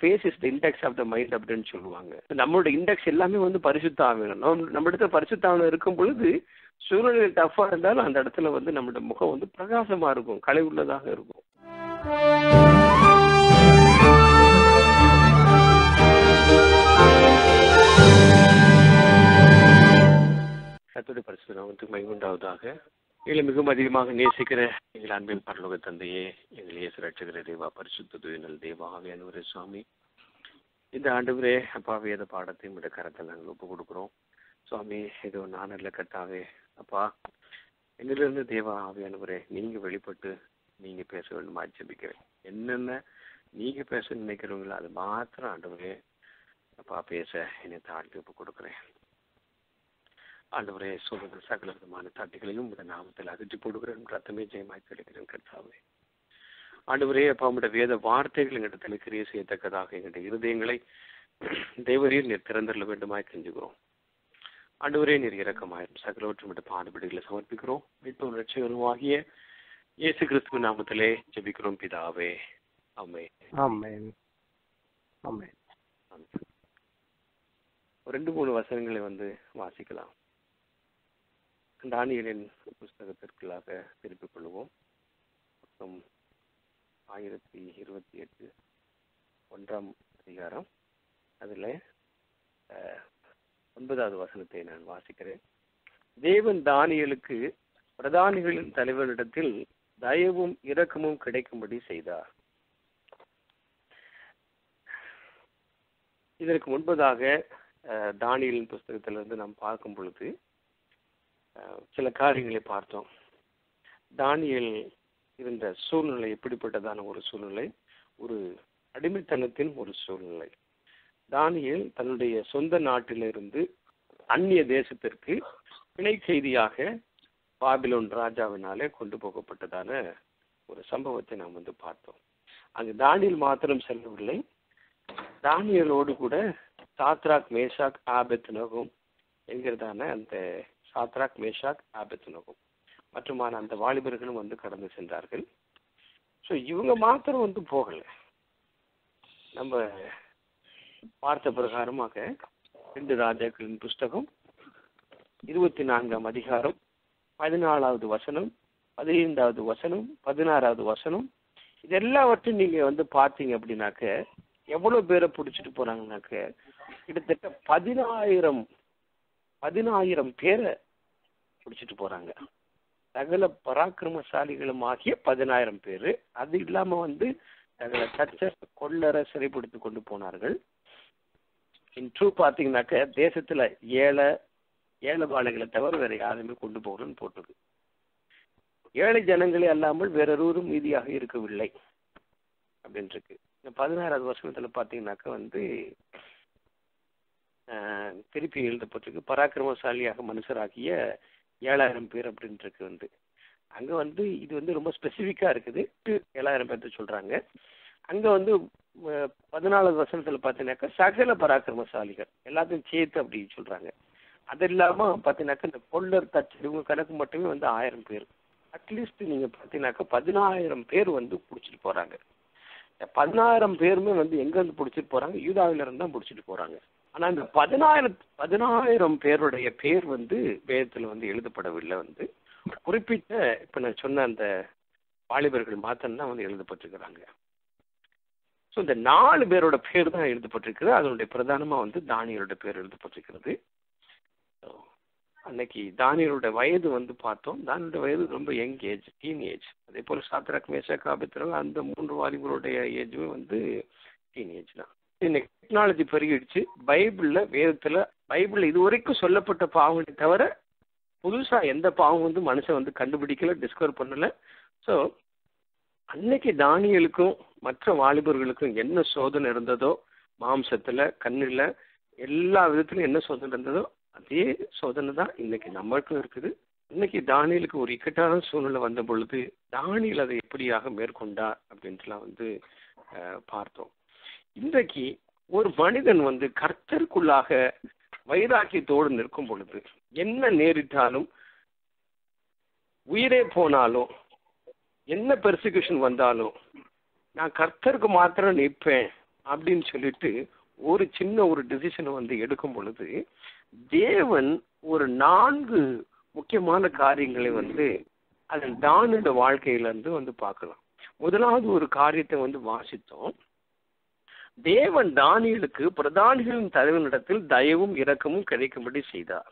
face is the index of the mind அப்படின்னு சொல்லுவாங்க நம்மளோட இண்டெக்ஸ் எல்லாமே வந்து பரிசுத்த ஆவியம் நம்ம நம்ம இடத்துல பரிசுத்த ஆவியம் இருக்கும் பொழுது சூழ்நிலை டஃப்பாக இருந்தாலும் அந்த இடத்துல வந்து நம்மளோட முகம் வந்து பிரகாசமா இருக்கும் கலை உள்ளதாக இருக்கும் கத்துடைய பரிசு நாமத்துக்கு மைகுண்டாவதாக எங்களை மிகவும் அதிகமாக நேசிக்கிற எங்கள் அன்பின் பரலோக தந்தையே எங்கள் இயேசு ரட்சகர தேவா பரிசுத்த துயினல் தேவா ஆவியானவரே சுவாமி இந்த ஆண்டவரே அப்பா வேத பாடத்தை உடைய கரத்தில் நாங்கள் ஒப்பு கொடுக்குறோம் சுவாமி ஏதோ நானல்ல கட்டாவே அப்பா எங்களிலிருந்து தேவா ஆவியானவரே நீங்க வெளிப்பட்டு நீங்க பேச வேண்டுமா ஜெபிக்கிறேன் என்னென்ன நீங்க பேச நினைக்கிறவங்களோ அது மாத்திரம் ஆண்டவரே அப்பா பேச என்னை தாழ்த்தி ஒப்பு கொடுக்குறேன் ஆண்டவரே சொல்லுங்க சகல விதமான தட்டுகளையும் உடைய நாமத்தில் அகற்றி போடுகிறேன் ரத்தமே ஜெயமாய் கிடைக்கிறேன் கர்த்தாவே ஆண்டவரே அப்பா உடைய வேத வார்த்தைகள் எங்களிடத்தில் கிரியை செய்யத்தக்கதாக எங்களுடைய இருதயங்களை தேவரீர் நீர் திறந்தரல வேண்டுமாய் கெஞ்சுகிறோம் ஆண்டவரே நீர் இறக்கமாயிரும் சகலவற்றும் விட பாடுபடிகளை சமர்ப்பிக்கிறோம் மீட்பு ரட்சகருமாகிய இயேசு கிறிஸ்துவ நாமத்திலே ஜெபிக்கிறோம் பிதாவே அம்மே ஆமென் ஆமென் ஒரு ரெண்டு மூணு வசனங்களை வந்து வாசிக்கலாம் தானியலின் புஸ்தகத்திற்குள்ளாக திருப்பிக் கொள்வோம் மொத்தம் ஆயிரத்தி இருபத்தி எட்டு ஒன்றாம் அதிகாரம் அதில் ஒன்பதாவது வசனத்தை நான் வாசிக்கிறேன் தேவன் தானியலுக்கு பிரதானிகளின் தலைவரிடத்தில் தயவும் இரக்கமும் கிடைக்கும்படி செய்தார் இதற்கு முன்பதாக அஹ், தானியலின் புஸ்தகத்திலிருந்து நாம் பார்க்கும் பொழுது அஹ், சில காரியங்களை பார்த்தோம் தானியல் இருந்த சூழ்நிலை எப்படிப்பட்டதான ஒரு சூழ்நிலை ஒரு அடிமைத்தனத்தின் ஒரு சூழ்நிலை தானியல் தன்னுடைய சொந்த நாட்டிலிருந்து அந்நிய தேசத்திற்கு பிணை செய்தியாக பாபிலோன் ராஜாவினாலே கொண்டு போகப்பட்டதான ஒரு சம்பவத்தை நாம் வந்து பார்த்தோம் அங்கு தானியல் மாத்திரம் செல்லவில்லை தானியலோடு கூட சாத்ராக் மேஷாக் ஆபத் நகும் என்கிறதான அந்த சாத்ராக் மேஷாக் ஆபத் நகும் மற்றுமான அந்த வாலிபர்களும் வந்து கடந்து சென்றார்கள் ஸோ இவங்க மாத்திரம் வந்து போகல நம்ம பார்த்த பிரகாரமாக ரெண்டு ராஜாக்களின் புஸ்தகம் இருபத்தி நான்காம் அதிகாரம் பதினாலாவது வசனம் பதினைந்தாவது வசனம் பதினாறாவது வசனம் இது எல்லாவற்றையும் நீங்க வந்து பார்த்தீங்க அப்படின்னாக்க எவ்வளவு பேரை பிடிச்சிட்டு போறாங்கனாக்க கிட்டத்தட்ட பதினாயிரம் பதினாயிரம் பேரை பிடிச்சிட்டு போறாங்க சகல பராக்கிரமசாலிகளும் ஆகிய பதினாயிரம் பேர் அது இல்லாம வந்து சகல தச்ச கொள்ளர சிறைப்படுத்தி கொண்டு போனார்கள் இன் ட்ரூ பாத்தீங்கன்னாக்க தேசத்துல ஏழை ஏழை வாழைகளை தவிர வேற யாருமே கொண்டு போகணும்னு போட்டது ஏழை ஜனங்களே அல்லாமல் வேறொருவரும் மீதியாக இருக்கவில்லை அப்படின்னு இருக்கு இந்த பதினாறாவது வருஷத்துல பாத்தீங்கன்னாக்க வந்து ஆஹ், திருப்பி எழுதப்பட்டிருக்கு பராக்கிரமசாலியாக மனுஷராகிய ஏழாயிரம் பேர் அப்படின்ட்டு இருக்கு வந்து அங்க வந்து இது வந்து ரொம்ப ஸ்பெசிஃபிக்கா இருக்குது ஏழாயிரம் பேர்த்த சொல்றாங்க அங்க வந்து அஹ், பதினாலாவது வசனத்துல பாத்தீங்கன்னாக்கா சகல பராக்கிரமசாலிகள் எல்லாத்தையும் சேர்த்து அப்படி சொல்றாங்க அது இல்லாம பாத்தீங்கன்னாக்கா இந்த பொல்லர் தச்சு இவங்க கணக்கு மட்டுமே வந்து ஆயிரம் பேர் அட்லீஸ்ட் நீங்க பாத்தீங்கன்னாக்கா பதினாயிரம் பேர் வந்து புடிச்சிட்டு போறாங்க இந்த பதினாயிரம் பேருமே வந்து எங்க இருந்து புடிச்சிட்டு போறாங்க யூதாவில இருந்து தான் புடிச்சிட்டு போறாங்க ஆனா இந்த பதினாயிரம் பதினாயிரம் பேருடைய பேர் வந்து வேதத்துல வந்து எழுதப்படவில்லை வந்து குறிப்பிட்ட இப்ப நான் சொன்ன அந்த வாலிபர்கள் மாத்திரம் தான் வந்து எழுதப்பட்டிருக்கிறாங்க ஸோ இந்த நாலு பேரோட பேர் தான் எழுதப்பட்டிருக்குது அதனுடைய பிரதானமா வந்து தானியலோட பேர் எழுதப்பட்டிருக்கிறது So, அன்னைக்கு தானியலோட வயது வந்து பார்த்தோம் தானியலோட வயது ரொம்ப யங் ஏஜ் டீன் ஏஜ் அதே போல சாத்ராக் மேஷாக் ஆபித்திரல் அந்த மூன்று வாலிபருடைய ஏஜுமே வந்து டீன் ஏஜ் தான் இன்னைக்கு டெக்னாலஜி பெருகிடுச்சு பைபிள்ல வேதத்துல பைபிள்ல இதுவரைக்கும் சொல்லப்பட்ட பாவங்களை தவிர புதுசா எந்த பாவம் வந்து மனுஷன் வந்து கண்டுபிடிக்கல டிஸ்கவர் பண்ணல ஸோ அன்னைக்கு தானியலுக்கும் மற்ற வாலிபர்களுக்கும் என்ன சோதனை இருந்ததோ மாம்சத்துல கண்ணுல எல்லா விதத்திலும் என்ன சோதனை இருந்ததோ அதே சோதனை தான் இன்னைக்கு நம்மளுக்கும் இருக்குது இன்னைக்கு தானியலுக்கு ஒரு இக்கட்டான சூழ்நிலை வந்த பொழுது தானியல் அதை எப்படியாக மேற்கொண்டார் அப்படின்ட்டுலாம் வந்து அஹ், பார்த்தோம் இன்றைக்கு ஒரு மனிதன் வந்து கர்த்தருக்குள்ளாக வைராக்கியத்தோடு நிற்கும் பொழுது என்ன நேரிட்டாலும் உயிரே போனாலும் என்ன பெர்சிக்யூஷன் வந்தாலும் நான் கர்த்தருக்கு மாத்திரம் நிற்பேன் அப்படின்னு சொல்லிட்டு ஒரு சின்ன ஒரு டிசிஷனை வந்து எடுக்கும் பொழுது தேவன் ஒரு நான்கு முக்கியமான காரியங்களை வந்து அதன் தானோட வாழ்க்கையில இருந்து வந்து பார்க்கலாம் முதலாவது ஒரு காரியத்தை வந்து வாசித்தோம் தேவன் தானியலுக்கு பிரதானிகளின் தலைவனிடத்தில் தயவும் இரக்கமும் கிடைக்கும்படி செய்தார்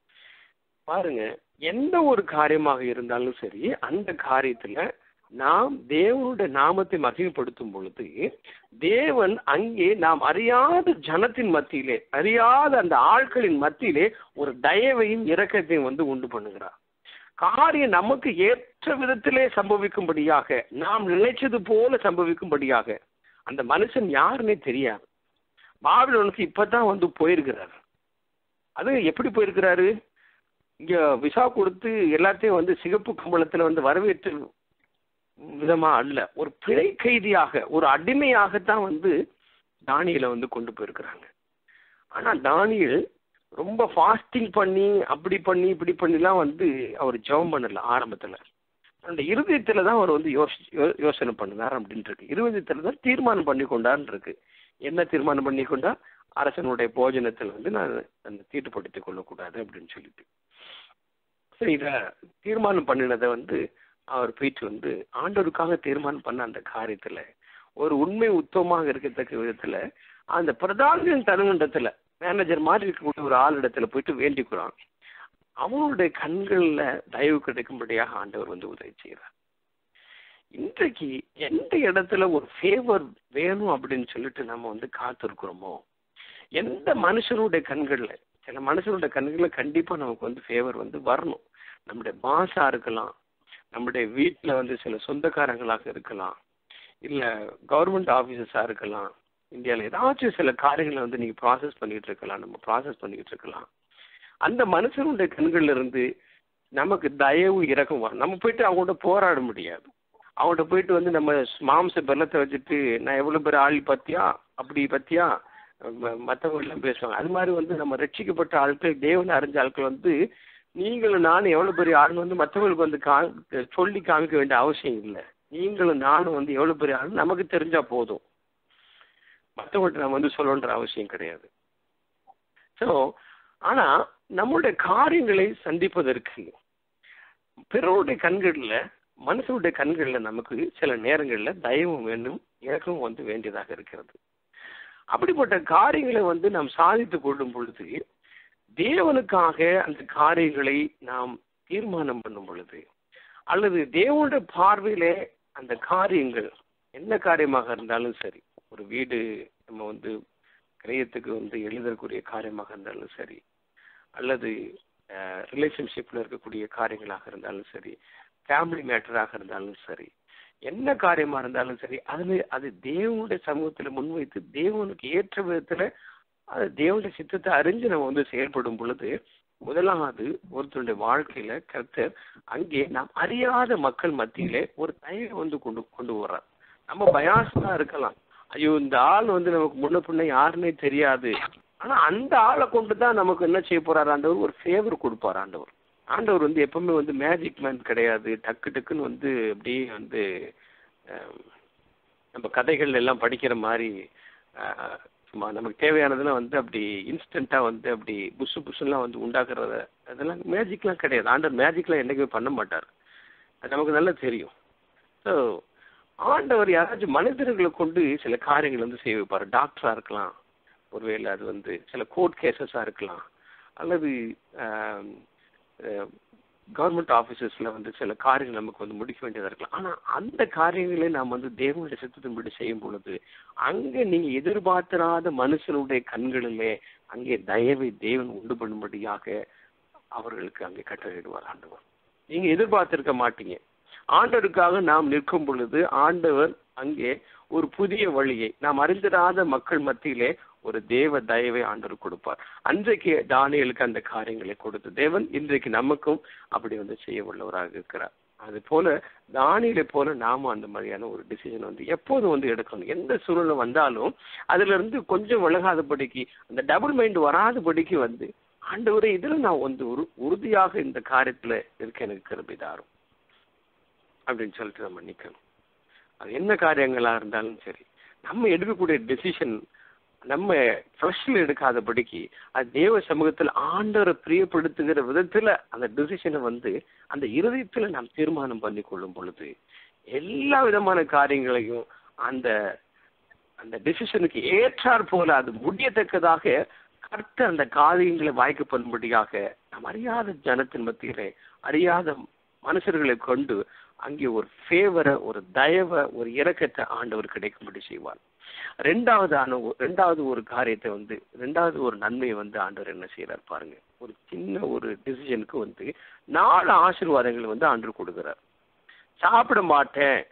பாருங்க எந்த ஒரு காரியமாக இருந்தாலும் சரி அந்த காரியத்துல நாம் தேவனுடைய நாமத்தை மகிமைப்படுத்தும் பொழுது தேவன் அங்கே நாம் அறியாத ஜனத்தின் மத்தியிலே அறியாத அந்த ஆட்களின் மத்தியிலே ஒரு தயவையும் இரக்கத்தையும் வந்து உண்டு பண்ணுகிறார் காரியம் நமக்கு ஏற்ற விதத்திலே சம்பவிக்கும்படியாக நாம் நினைச்சது போல சம்பவிக்கும்படியாக அந்த மனுஷன் யாருன்னே தெரியாது பாபிலோனுக்கு இப்பதான் வந்து போயிருக்கிறார் அது எப்படி போயிருக்கிறாரு இங்க விசா கொடுத்து எல்லாத்தையும் வந்து சிகப்பு கம்பளத்துல வந்து வரவேற்று விதமா அல்ல ஒரு பிழை கைதியாக ஒரு அடிமையாகத்தான் வந்து தானியலை வந்து கொண்டு போயிருக்கிறாங்க ஆனா தானியல் ரொம்ப ஃபாஸ்டிங் பண்ணி அப்படி பண்ணி இப்படி பண்ணிலாம் வந்து அவர் ஜெபம் பண்ணல ஆரம்பத்துல அந்த இருதயத்துல தான் அவர் வந்து யோசி யோ- யோசனை பண்ணினார் அப்படின்ட்டு இருக்கு இருதயத்துல தான் தீர்மானம் பண்ணி கொண்டார்னு இருக்கு என்ன தீர்மானம் பண்ணி கொண்டா அரசனுடைய போஜனத்தில் வந்து நான் அந்த தீட்டுப்படுத்திக் கொள்ளக்கூடாது அப்படின்னு சொல்லிட்டு சரி இத தீர்மானம் பண்ணினதை வந்து அவர் போயிட்டு வந்து ஆண்டவருக்காக தீர்மானம் பண்ண அந்த காரியத்துல ஒரு உண்மை உத்தமமாக இருக்கத்தக்க விதத்துல அந்த பிரதானியின் தருமண்டத்துல மேனேஜர் மாதிரி இருக்கக்கூடிய ஒரு ஆளிடத்துல போயிட்டு வேண்டிக்கிறான் அவனுடைய கண்கள்ல தயவு கிடைக்கும்படியாக ஆண்டவர் வந்து உதவி செய்கிறார் இன்றைக்கு எந்த இடத்துல ஒரு ஃபேவர் வேணும் அப்படின்னு சொல்லிட்டு நம்ம வந்து காத்திருக்கிறோமோ எந்த மனுஷனுடைய கண்கள்ல சில மனுஷனுடைய கண்கள்ல கண்டிப்பா நமக்கு வந்து ஃபேவர் வந்து வரணும் நம்முடைய பாஸா இருக்கலாம் நம்முடைய வீட்டுல வந்து சில சொந்தக்காரங்களாக இருக்கலாம் இல்ல கவர்மெண்ட் ஆபீசர்ஸா இருக்கலாம் இந்தியாவில் ஏதாச்சும் சில காரியங்களை வந்து நீங்க ப்ராசஸ் பண்ணிட்டு இருக்கலாம் நம்ம ப்ராசஸ் பண்ணிட்டு இருக்கலாம் அந்த மனுஷனுடைய கண்கள்ல இருந்து நமக்கு தயவு இறக்கம் வரும் நம்ம போயிட்டு அவங்கள்ட்ட போராட முடியாது அவங்கள்ட்ட போயிட்டு வந்து நம்ம மாம்ச பெல்லத்தை வச்சுட்டு நான் எவ்வளவு பேர் ஆள் பத்தியா அப்படி பத்தியா மற்றவங்க எல்லாம் பேசுவாங்க அது மாதிரி வந்து நம்ம ரட்சிக்கப்பட்ட ஆட்கள் தேவனை அறிஞ்ச ஆட்கள் வந்து நீங்களும் நானும் எவ்வளவு பெரிய ஆள்னு வந்து மற்றவங்களுக்கு வந்து கா சொல்லி காமிக்க வேண்டிய அவசியம் இல்லை நீங்களும் நானும் வந்து எவ்வளவு பெரிய ஆள் நமக்கு தெரிஞ்சா போதும் மற்றவங்கள்ட்ட நம்ம வந்து சொல்லணுன்ற அவசியம் கிடையாது ஸோ ஆனா நம்மளுடைய காரியங்களை சந்திப்பதற்கு பிறருடைய கண்கள்ல மனுஷனுடைய கண்கள்ல நமக்கு சில நேரங்கள்ல தயவும் வேண்டும் இறக்கமும் வந்து வேண்டியதாக இருக்கிறது அப்படிப்பட்ட காரியங்களை வந்து நாம் சாதித்து கொள்ளும் பொழுது தேவனுக்காக அந்த காரியங்களை நாம் தீர்மானம் பண்ணும் பொழுது அல்லது தேவனுடைய பார்வையிலே அந்த காரியங்கள் என்ன காரியமாக இருந்தாலும் சரி ஒரு வீடு நம்ம வந்து கிரயத்துக்கு வந்து எழுதக்கூடிய காரியமாக இருந்தாலும் சரி அல்லது ரிலேஷன்ஷிப்ல இருக்கக்கூடிய காரியங்களாக இருந்தாலும் சரி ஃபேமிலி மேட்டராக இருந்தாலும் சரி என்ன காரியமா இருந்தாலும் சரி அதுல அது தேவனுடைய சமூகத்துல முன்வைத்து தேவனுக்கு ஏற்ற விதத்துல அது தேவனுடைய சித்தத்தை அறிஞ்சு நம்ம வந்து செயல்படும் பொழுது முதலாவது ஒருத்தருடைய வாழ்க்கையில கர்த்தர் அங்கே நாம் அறியாத மக்கள் மத்தியிலே ஒரு தயவை வந்து கொண்டு கொண்டு வர்றார் நம்ம பயாசா இருக்கலாம் ஐயோ இந்த ஆள் வந்து நமக்கு முன்ன பின்ன யாருன்னே தெரியாது ஆனா அந்த ஆளை கொண்டு தான் நமக்கு என்ன செய்ய போறாரு ஆண்டவர் ஒரு ஃபேவர் கொடுப்பார் ஆண்டவர் ஆண்டவர் வந்து எப்பவுமே வந்து மேஜிக் மேன் கிடையாது டக்கு டக்குன்னு வந்து அப்படியே வந்து நம்ம கதைகள் எல்லாம் படிக்கிற மாதிரி சும்மா நமக்கு தேவையானதெல்லாம் வந்து அப்படி இன்ஸ்டண்டா வந்து அப்படி புஷு புஷுலாம் வந்து உண்டாக்குறத அதெல்லாம் மேஜிக்லாம் கிடையாது ஆண்டவர் மேஜிக்லாம் என்னைக்குமே பண்ண மாட்டார் அது நமக்கு நல்லா தெரியும் ஸோ ஆண்டவர் யாராச்சும் மனிதர்களை கொண்டு சில காரியங்கள் வந்து செய்ய வைப்பார் டாக்டரா இருக்கலாம் ஒருவேளை அது வந்து சில கோர்ட் கேசஸா இருக்கலாம் அல்லது கவர்மெண்ட் ஆஃபீஸர்ஸ்ல வந்து சில காரியங்கள் நமக்கு வந்து முடிக்க வேண்டியதா இருக்கலாம் ஆனா அந்த காரியங்களை நாம் வந்து தேவனுடைய சித்தத்தின்படி செய்யும் பொழுது அங்க நீங்க எதிர்பார்த்திராத மனுஷனுடைய கண்களிலே அங்கே தயவை தேவன் உண்டு பண்ணும்படியாக அவர்களுக்கு அங்கே கட்டளையிடுவார் ஆண்டவர் நீங்க எதிர்பார்த்திருக்க மாட்டீங்க ஆண்டவருக்காக நாம் நிற்கும் பொழுது ஆண்டவர் அங்கே ஒரு புதிய வழியை நாம் அறிந்திராத மக்கள் மத்தியிலே ஒரு தேவ தயவை ஆண்டவர் கொடுப்பார் அன்றைக்கு தானியலுக்கு அந்த காரியங்களை கொடுத்து தேவன் இன்றைக்கு நமக்கும் அப்படி வந்து செய்ய உள்ளவராக இருக்கிறார் அது போல தானியலை போல நாமும் அந்த மாதிரியான ஒரு டிசிஷன் வந்து எப்போதும் வந்து எடுக்கணும் எந்த சூழ்நிலை வந்தாலும் அதுல இருந்து கொஞ்சம் விலகாதபடிக்கு அந்த டபுள் மைண்ட் வராதபடிக்கு வந்து ஆண்டவரே இதுல நான் வந்து ஒரு உறுதியாக இந்த காரியத்துல இருக்க எனக்கு கிருபிதாரும் அப்படின்னு சொல்லிட்டு நம்ம நிக்கணும் அது என்ன காரியங்களா இருந்தாலும் சரி நம்ம எடுக்கக்கூடிய டெசிஷன் நம்ம ஃப்ரெஷ்ல எடுக்காதபடிக்கு அது தேவ சமூகத்தில் ஆண்டவரை பிரியப்படுத்துகிற விதத்துல அந்த டெசிஷனை வந்து அந்த இருதயத்துல நாம் தீர்மானம் பண்ணி கொள்ளும் பொழுது எல்லா விதமான காரியங்களையும் அந்த அந்த டெசிஷனுக்கு ஏற்றாற் போல அது முடியத்தக்கதாக கர்த்த அந்த காரியங்களை வாய்க்கப்படும்படியாக நாம் அறியாத ஜனத்தின் மத்தியிலே அறியாத மனுஷர்களை கொண்டு அங்கே ஒரு ஃபேவரை ஒரு தயவை ஒரு இரக்கத்தை ஆண்டவர் கிடைக்கும்படி செய்வார் ரெண்டாவது ஆன ரெண்டாவது ஒரு காரியத்தை வந்து ரெண்டாவது ஒரு நன்மையை வந்து ஆண்டவர் என்ன செய்யறார் பாருங்க ஒரு சின்ன ஒரு டிசிஷனுக்கு வந்து நாலு ஆசீர்வாதங்களை வந்து ஆண்டவர் கொடுக்கிறார் சாப்பிட மாட்டேன்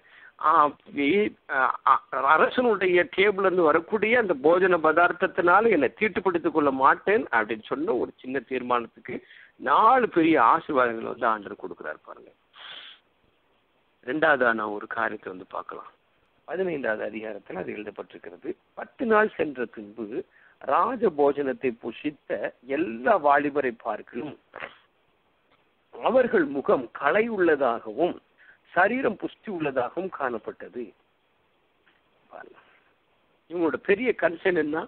அரசனுடைய டேபிள் இருந்து வரக்கூடிய அந்த போஜன பதார்த்தத்தினால என்னை தீட்டுப்படுத்திக் கொள்ள மாட்டேன் அப்படின்னு சொன்ன ஒரு சின்ன தீர்மானத்துக்கு நாலு பெரிய ஆசீர்வாதங்கள் வந்து ஆண்டர் கொடுக்கிறார் பாருங்க ரெண்டாவதான ஒரு காரியத்தை வந்து பார்க்கலாம் பதினைந்தாவது அதிகாரத்தில் அது எழுதப்பட்டிருக்கிறது பத்து நாள் சென்ற பின்பு ராஜ போஜனத்தை புஷித்த எல்லா வாலிபரை பார்க்கலும் அவர்கள் முகம் களை உள்ளதாகவும் சரீரம் புஷ்டி உள்ளதாகவும் காணப்பட்டது இவங்களோட பெரிய கன்சர்ன் என்ன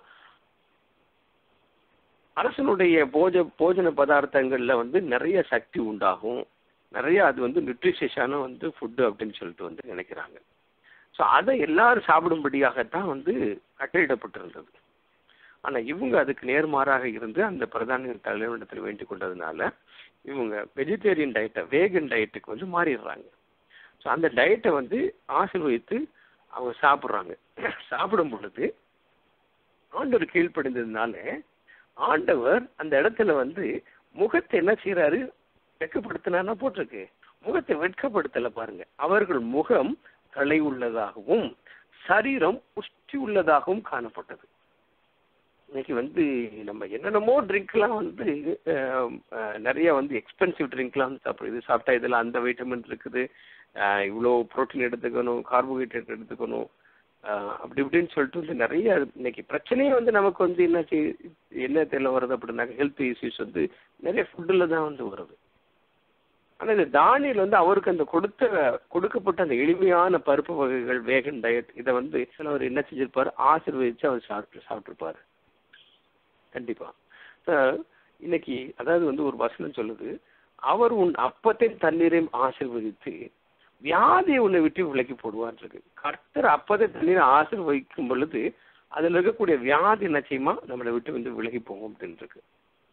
அரசனுடைய போஜ போஜன பதார்த்தங்கள்ல வந்து நிறைய சக்தி உண்டாகும் நிறைய அது வந்து நியூட்ரிஷியஸான வந்து ஃபுட்டு அப்படின்னு சொல்லிட்டு வந்து நினைக்கிறாங்க ஸோ அதை எல்லாரும் சாப்பிடும்படியாகத்தான் வந்து கட்டளிடப்பட்டிருந்தது ஆனா இவங்க அதுக்கு நேர்மாறாக இருந்து அந்த பிரதான தலைவனிடத்தில் வேண்டிக் கொண்டதுனால இவங்க வெஜிடேரியன் டயட்டை வேகன் டயட்டுக்கு வந்து மாறிடுறாங்க ஸோ அந்த டயட்டை வந்து ஆசீர்வதித்து அவங்க சாப்பிட்றாங்க சாப்பிடும் பொழுது ஆண்டவர் கீழ்ப்படிந்ததுனால ஆண்டவர் அந்த இடத்துல வந்து முகத்தை என்ன செய்யறாரு வெட்கப்படுத்தினா போட்டிருக்கு முகத்தை வெட்கப்படுத்தல பாருங்க அவர்கள் முகம் களை உள்ளதாகவும் சரீரம் புஷ்டி உள்ளதாகவும் காணப்பட்டது இன்னைக்கு வந்து நம்ம என்னென்னமோ ட்ரிங்க்லாம் வந்து நிறைய வந்து எக்ஸ்பென்சிவ் ட்ரிங்க்லாம் சாப்பிடுது இது சாப்பிட்டா இதில் அந்த வைட்டமின் இருக்குது இவ்வளோ ப்ரோட்டீன் எடுத்துக்கணும் கார்போஹைட்ரேட் எடுத்துக்கணும் அப்படி இப்படின்னு சொல்லிட்டு வந்து நிறைய இன்னைக்கு பிரச்சனையே வந்து நமக்கு வந்து என்ன என்ன தெரியல வருது அப்படின்னாக்க ஹெல்த் இஷ்யூஸ் வந்து நிறைய ஃபுட்டில் தான் வந்து வருது ஆனால் இந்த தானியல் வந்து அவருக்கு அந்த கொடுத்த கொடுக்கப்பட்ட அந்த எளிமையான பருப்பு வகைகள் வேகன் டயட் இதை வந்து அவர் என்ன செஞ்சிருப்பாரு ஆசீர்வதிச்சு அவர் சாப்பிட்டு சாப்பிட்டுருப்பாரு கண்டிப்பா இன்னைக்கு அதாவது வந்து ஒரு வசனம் சொல்லுது அவர் உன் அப்பத்தின் தண்ணீரையும் ஆசிர்வதித்து வியாதியை உன்னை விட்டு விலக்கி போடுவான் இருக்கு கர்த்தர் அப்பத்தை தண்ணீரை ஆசிர்வதிக்கும் பொழுது அதுல இருக்கக்கூடிய வியாதி என்ன செய்யுமா நம்மளை விட்டு வந்து விலகி போகும் அப்படின்னு இருக்கு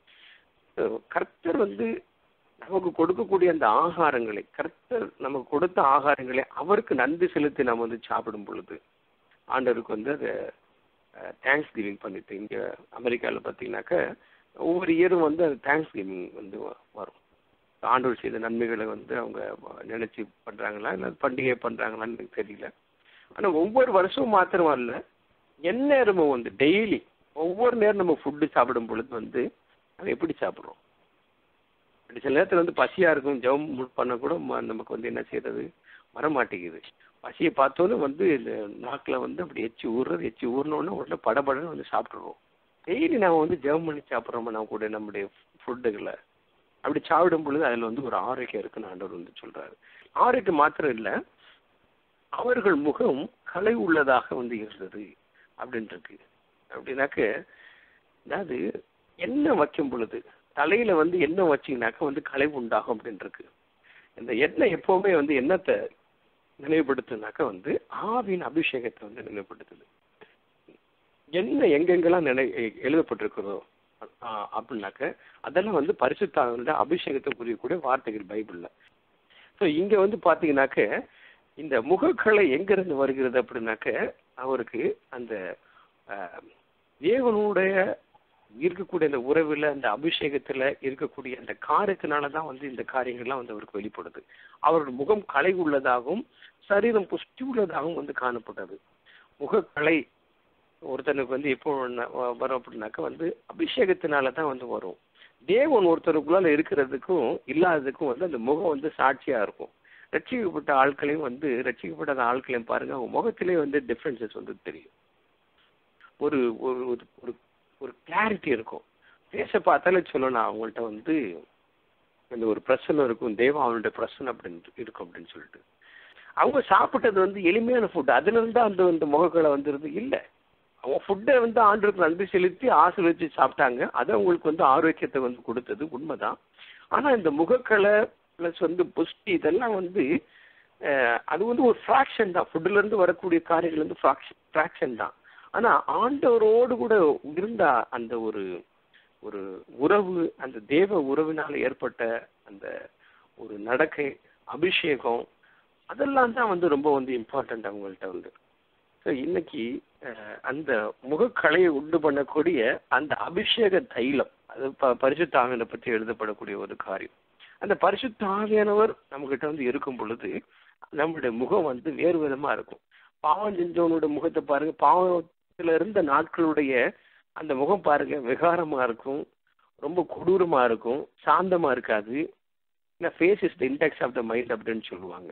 கர்த்தர் வந்து நமக்கு கொடுக்கக்கூடிய அந்த ஆகாரங்களை கர்த்தர் நமக்கு கொடுத்த ஆகாரங்களை அவருக்கு நன்றி செலுத்தி நம்ம வந்து சாப்பிடும் பொழுது ஆண்டவருக்கு வந்து அதை தேங்க்ஸ் கிவிங் பண்ணிட்டு இங்கே அமெரிக்காவில் பார்த்தீங்கன்னாக்க ஒவ்வொரு இயரும் வந்து அது தேங்க்ஸ் கிவிங் வந்து வரும் ஆண்டவர் செய்த நன்மைகளை வந்து அவங்க நினைச்சு பண்றாங்களா இல்லை பண்டிகை பண்றாங்களான்னு எனக்கு தெரியல ஆனால் ஒவ்வொரு வருஷமும் மாத்திரமா இல்லை எந்நேரமும் வந்து டெய்லி ஒவ்வொரு நேரம் நம்ம ஃபுட்டு சாப்பிடும் பொழுது வந்து நம்ம எப்படி சாப்பிட்றோம் அப்படி சில நேரத்தில் வந்து பசியா இருக்கும் ஜெபம் பண்ண கூட நமக்கு வந்து என்ன செய்யறது வரமாட்டேங்குது பசியை பார்த்தோன்னு வந்து இந்த நாக்கில் வந்து அப்படி எச்சி ஊறுறது எச்சி ஊறினோடனே உடனே படபடன்னு வந்து சாப்பிட்ருவோம் டெய்லி நம்ம வந்து ஜெபம் பண்ணி சாப்பிட்றோமா நம்ம கூட நம்முடைய ஃபுட்டுகளை அப்படி சாப்பிடும் பொழுது அதில் வந்து ஒரு ஆரோக்கியம் இருக்குன்னு ஆண்டவர் வந்து சொல்றாரு ஆரோக்கியம் மாத்திரம் இல்லை அவர்கள் முகம் கலை உள்ளதாக வந்து இருந்தது அப்படின்ட்டு இருக்கு அப்படின்னாக்க அதாவது எண்ணெய் வைக்கும் பொழுது தலையில வந்து எண்ணெய் வச்சீங்கன்னாக்க வந்து கலை உண்டாகும் அப்படின்னு இருக்கு இந்த எண்ணெய் எப்பவுமே வந்து எண்ணத்தை நினைவுபடுத்துனாக்க வந்து ஆவின் அபிஷேகத்தை வந்து நினைவுபடுத்துது என்ன எங்கெங்கெல்லாம் நினை எழுதப்பட்டிருக்கிறதோ அப்படின்னாக்க அதெல்லாம் வந்து பரிசுத்தாவினுடைய அபிஷேகத்தை புரியக்கூடிய வார்த்தைகள் பைபிள்ல ஸோ இங்க வந்து பாத்தீங்கன்னாக்க இந்த முகக்கலை எங்கிருந்து வருகிறது அப்படின்னாக்க அவருக்கு அந்த தேவனுடைய இருக்கக்கூடிய அந்த உறவுல அந்த அபிஷேகத்துல இருக்கக்கூடிய அந்த காரியத்தினால தான் வந்து இந்த காரியங்கள்லாம் வந்து அவருக்கு வெளிப்படுது அவரோட முகம் கலை உள்ளதாகவும் சரீரம் புஷ்டி உள்ளதாகவும் வந்து காணப்பட்டது முகக்கலை ஒருத்தனுக்கு வந்து எப்போ வரும் அப்படின்னாக்க வந்து அபிஷேகத்தினால தான் வந்து வரும் தேவன் ஒருத்தருக்குள்ளால இருக்கிறதுக்கும் இல்லாததுக்கும் வந்து அந்த முகம் வந்து சாட்சியா இருக்கும் ரட்சிக்கப்பட்ட ஆட்களையும் வந்து ரட்சிக்கப்படாத ஆட்களையும் பாருங்க அவங்க முகத்திலே வந்து டிஃப்ரென்சஸ் வந்து தெரியும் ஒரு ஒரு ஒரு ஒரு கிளாரிட்டி இருக்கும் பேச பார்த்தாலே சொல்லணும் அவங்கள்ட்ட வந்து அந்த ஒரு பிரசனம் இருக்கும் தேவம் அவனுடைய பிரசனம் அப்படின்னு இருக்கும் அப்படின்னு சொல்லிட்டு அவங்க சாப்பிட்டது வந்து எளிமையான ஃபுட் அதுல இருந்து அந்த அந்த முகக்கலை வந்துருது இல்லை அவங்க ஃபுட்டை வந்து ஆண்டுக்கு நன்றி செலுத்தி ஆசீர்வதிச்சு சாப்பிட்டாங்க அது அவங்களுக்கு வந்து ஆரோக்கியத்தை வந்து கொடுத்தது உண்மைதான் ஆனா இந்த முகக்கலை ப்ளஸ் வந்து புஷ்டி இதெல்லாம் வந்து அஹ், அது வந்து ஒரு ஃப்ராக்ஷன் தான் ஃபுட்ல இருந்து வரக்கூடிய காரியங்கள் வந்து ஃப்ராக்ஷன் தான் ஆனா ஆண்டவரோடு கூட இருந்த அந்த ஒரு ஒரு உறவு அந்த தேவ உறவினால ஏற்பட்ட அந்த ஒரு நடக்கை அபிஷேகம் அதெல்லாம் தான் வந்து ரொம்ப வந்து இம்பார்ட்டன்ட் அவங்கள்ட்ட வந்து ஸோ இன்னைக்கு அஹ், அந்த முகக்கலையை உண்டு பண்ணக்கூடிய அந்த அபிஷேக தைலம் அது ப பரிசுத்த ஆவியனை பற்றி எழுதப்படக்கூடிய ஒரு காரியம் அந்த பரிசுத்த ஆவியானவர் நம்மகிட்ட வந்து இருக்கும் பொழுது நம்மளுடைய முகம் வந்து வேறு விதமா இருக்கும் பாவம் செஞ்சவனோட முகத்தை பாருங்க பாவத்துல இருந்த நாட்களுடைய அந்த முகம் பாருங்க விகாரமா இருக்கும் ரொம்ப கொடூரமா இருக்கும் சாந்தமா இருக்காது face is the index of the mind அப்படின்னு சொல்லுவாங்க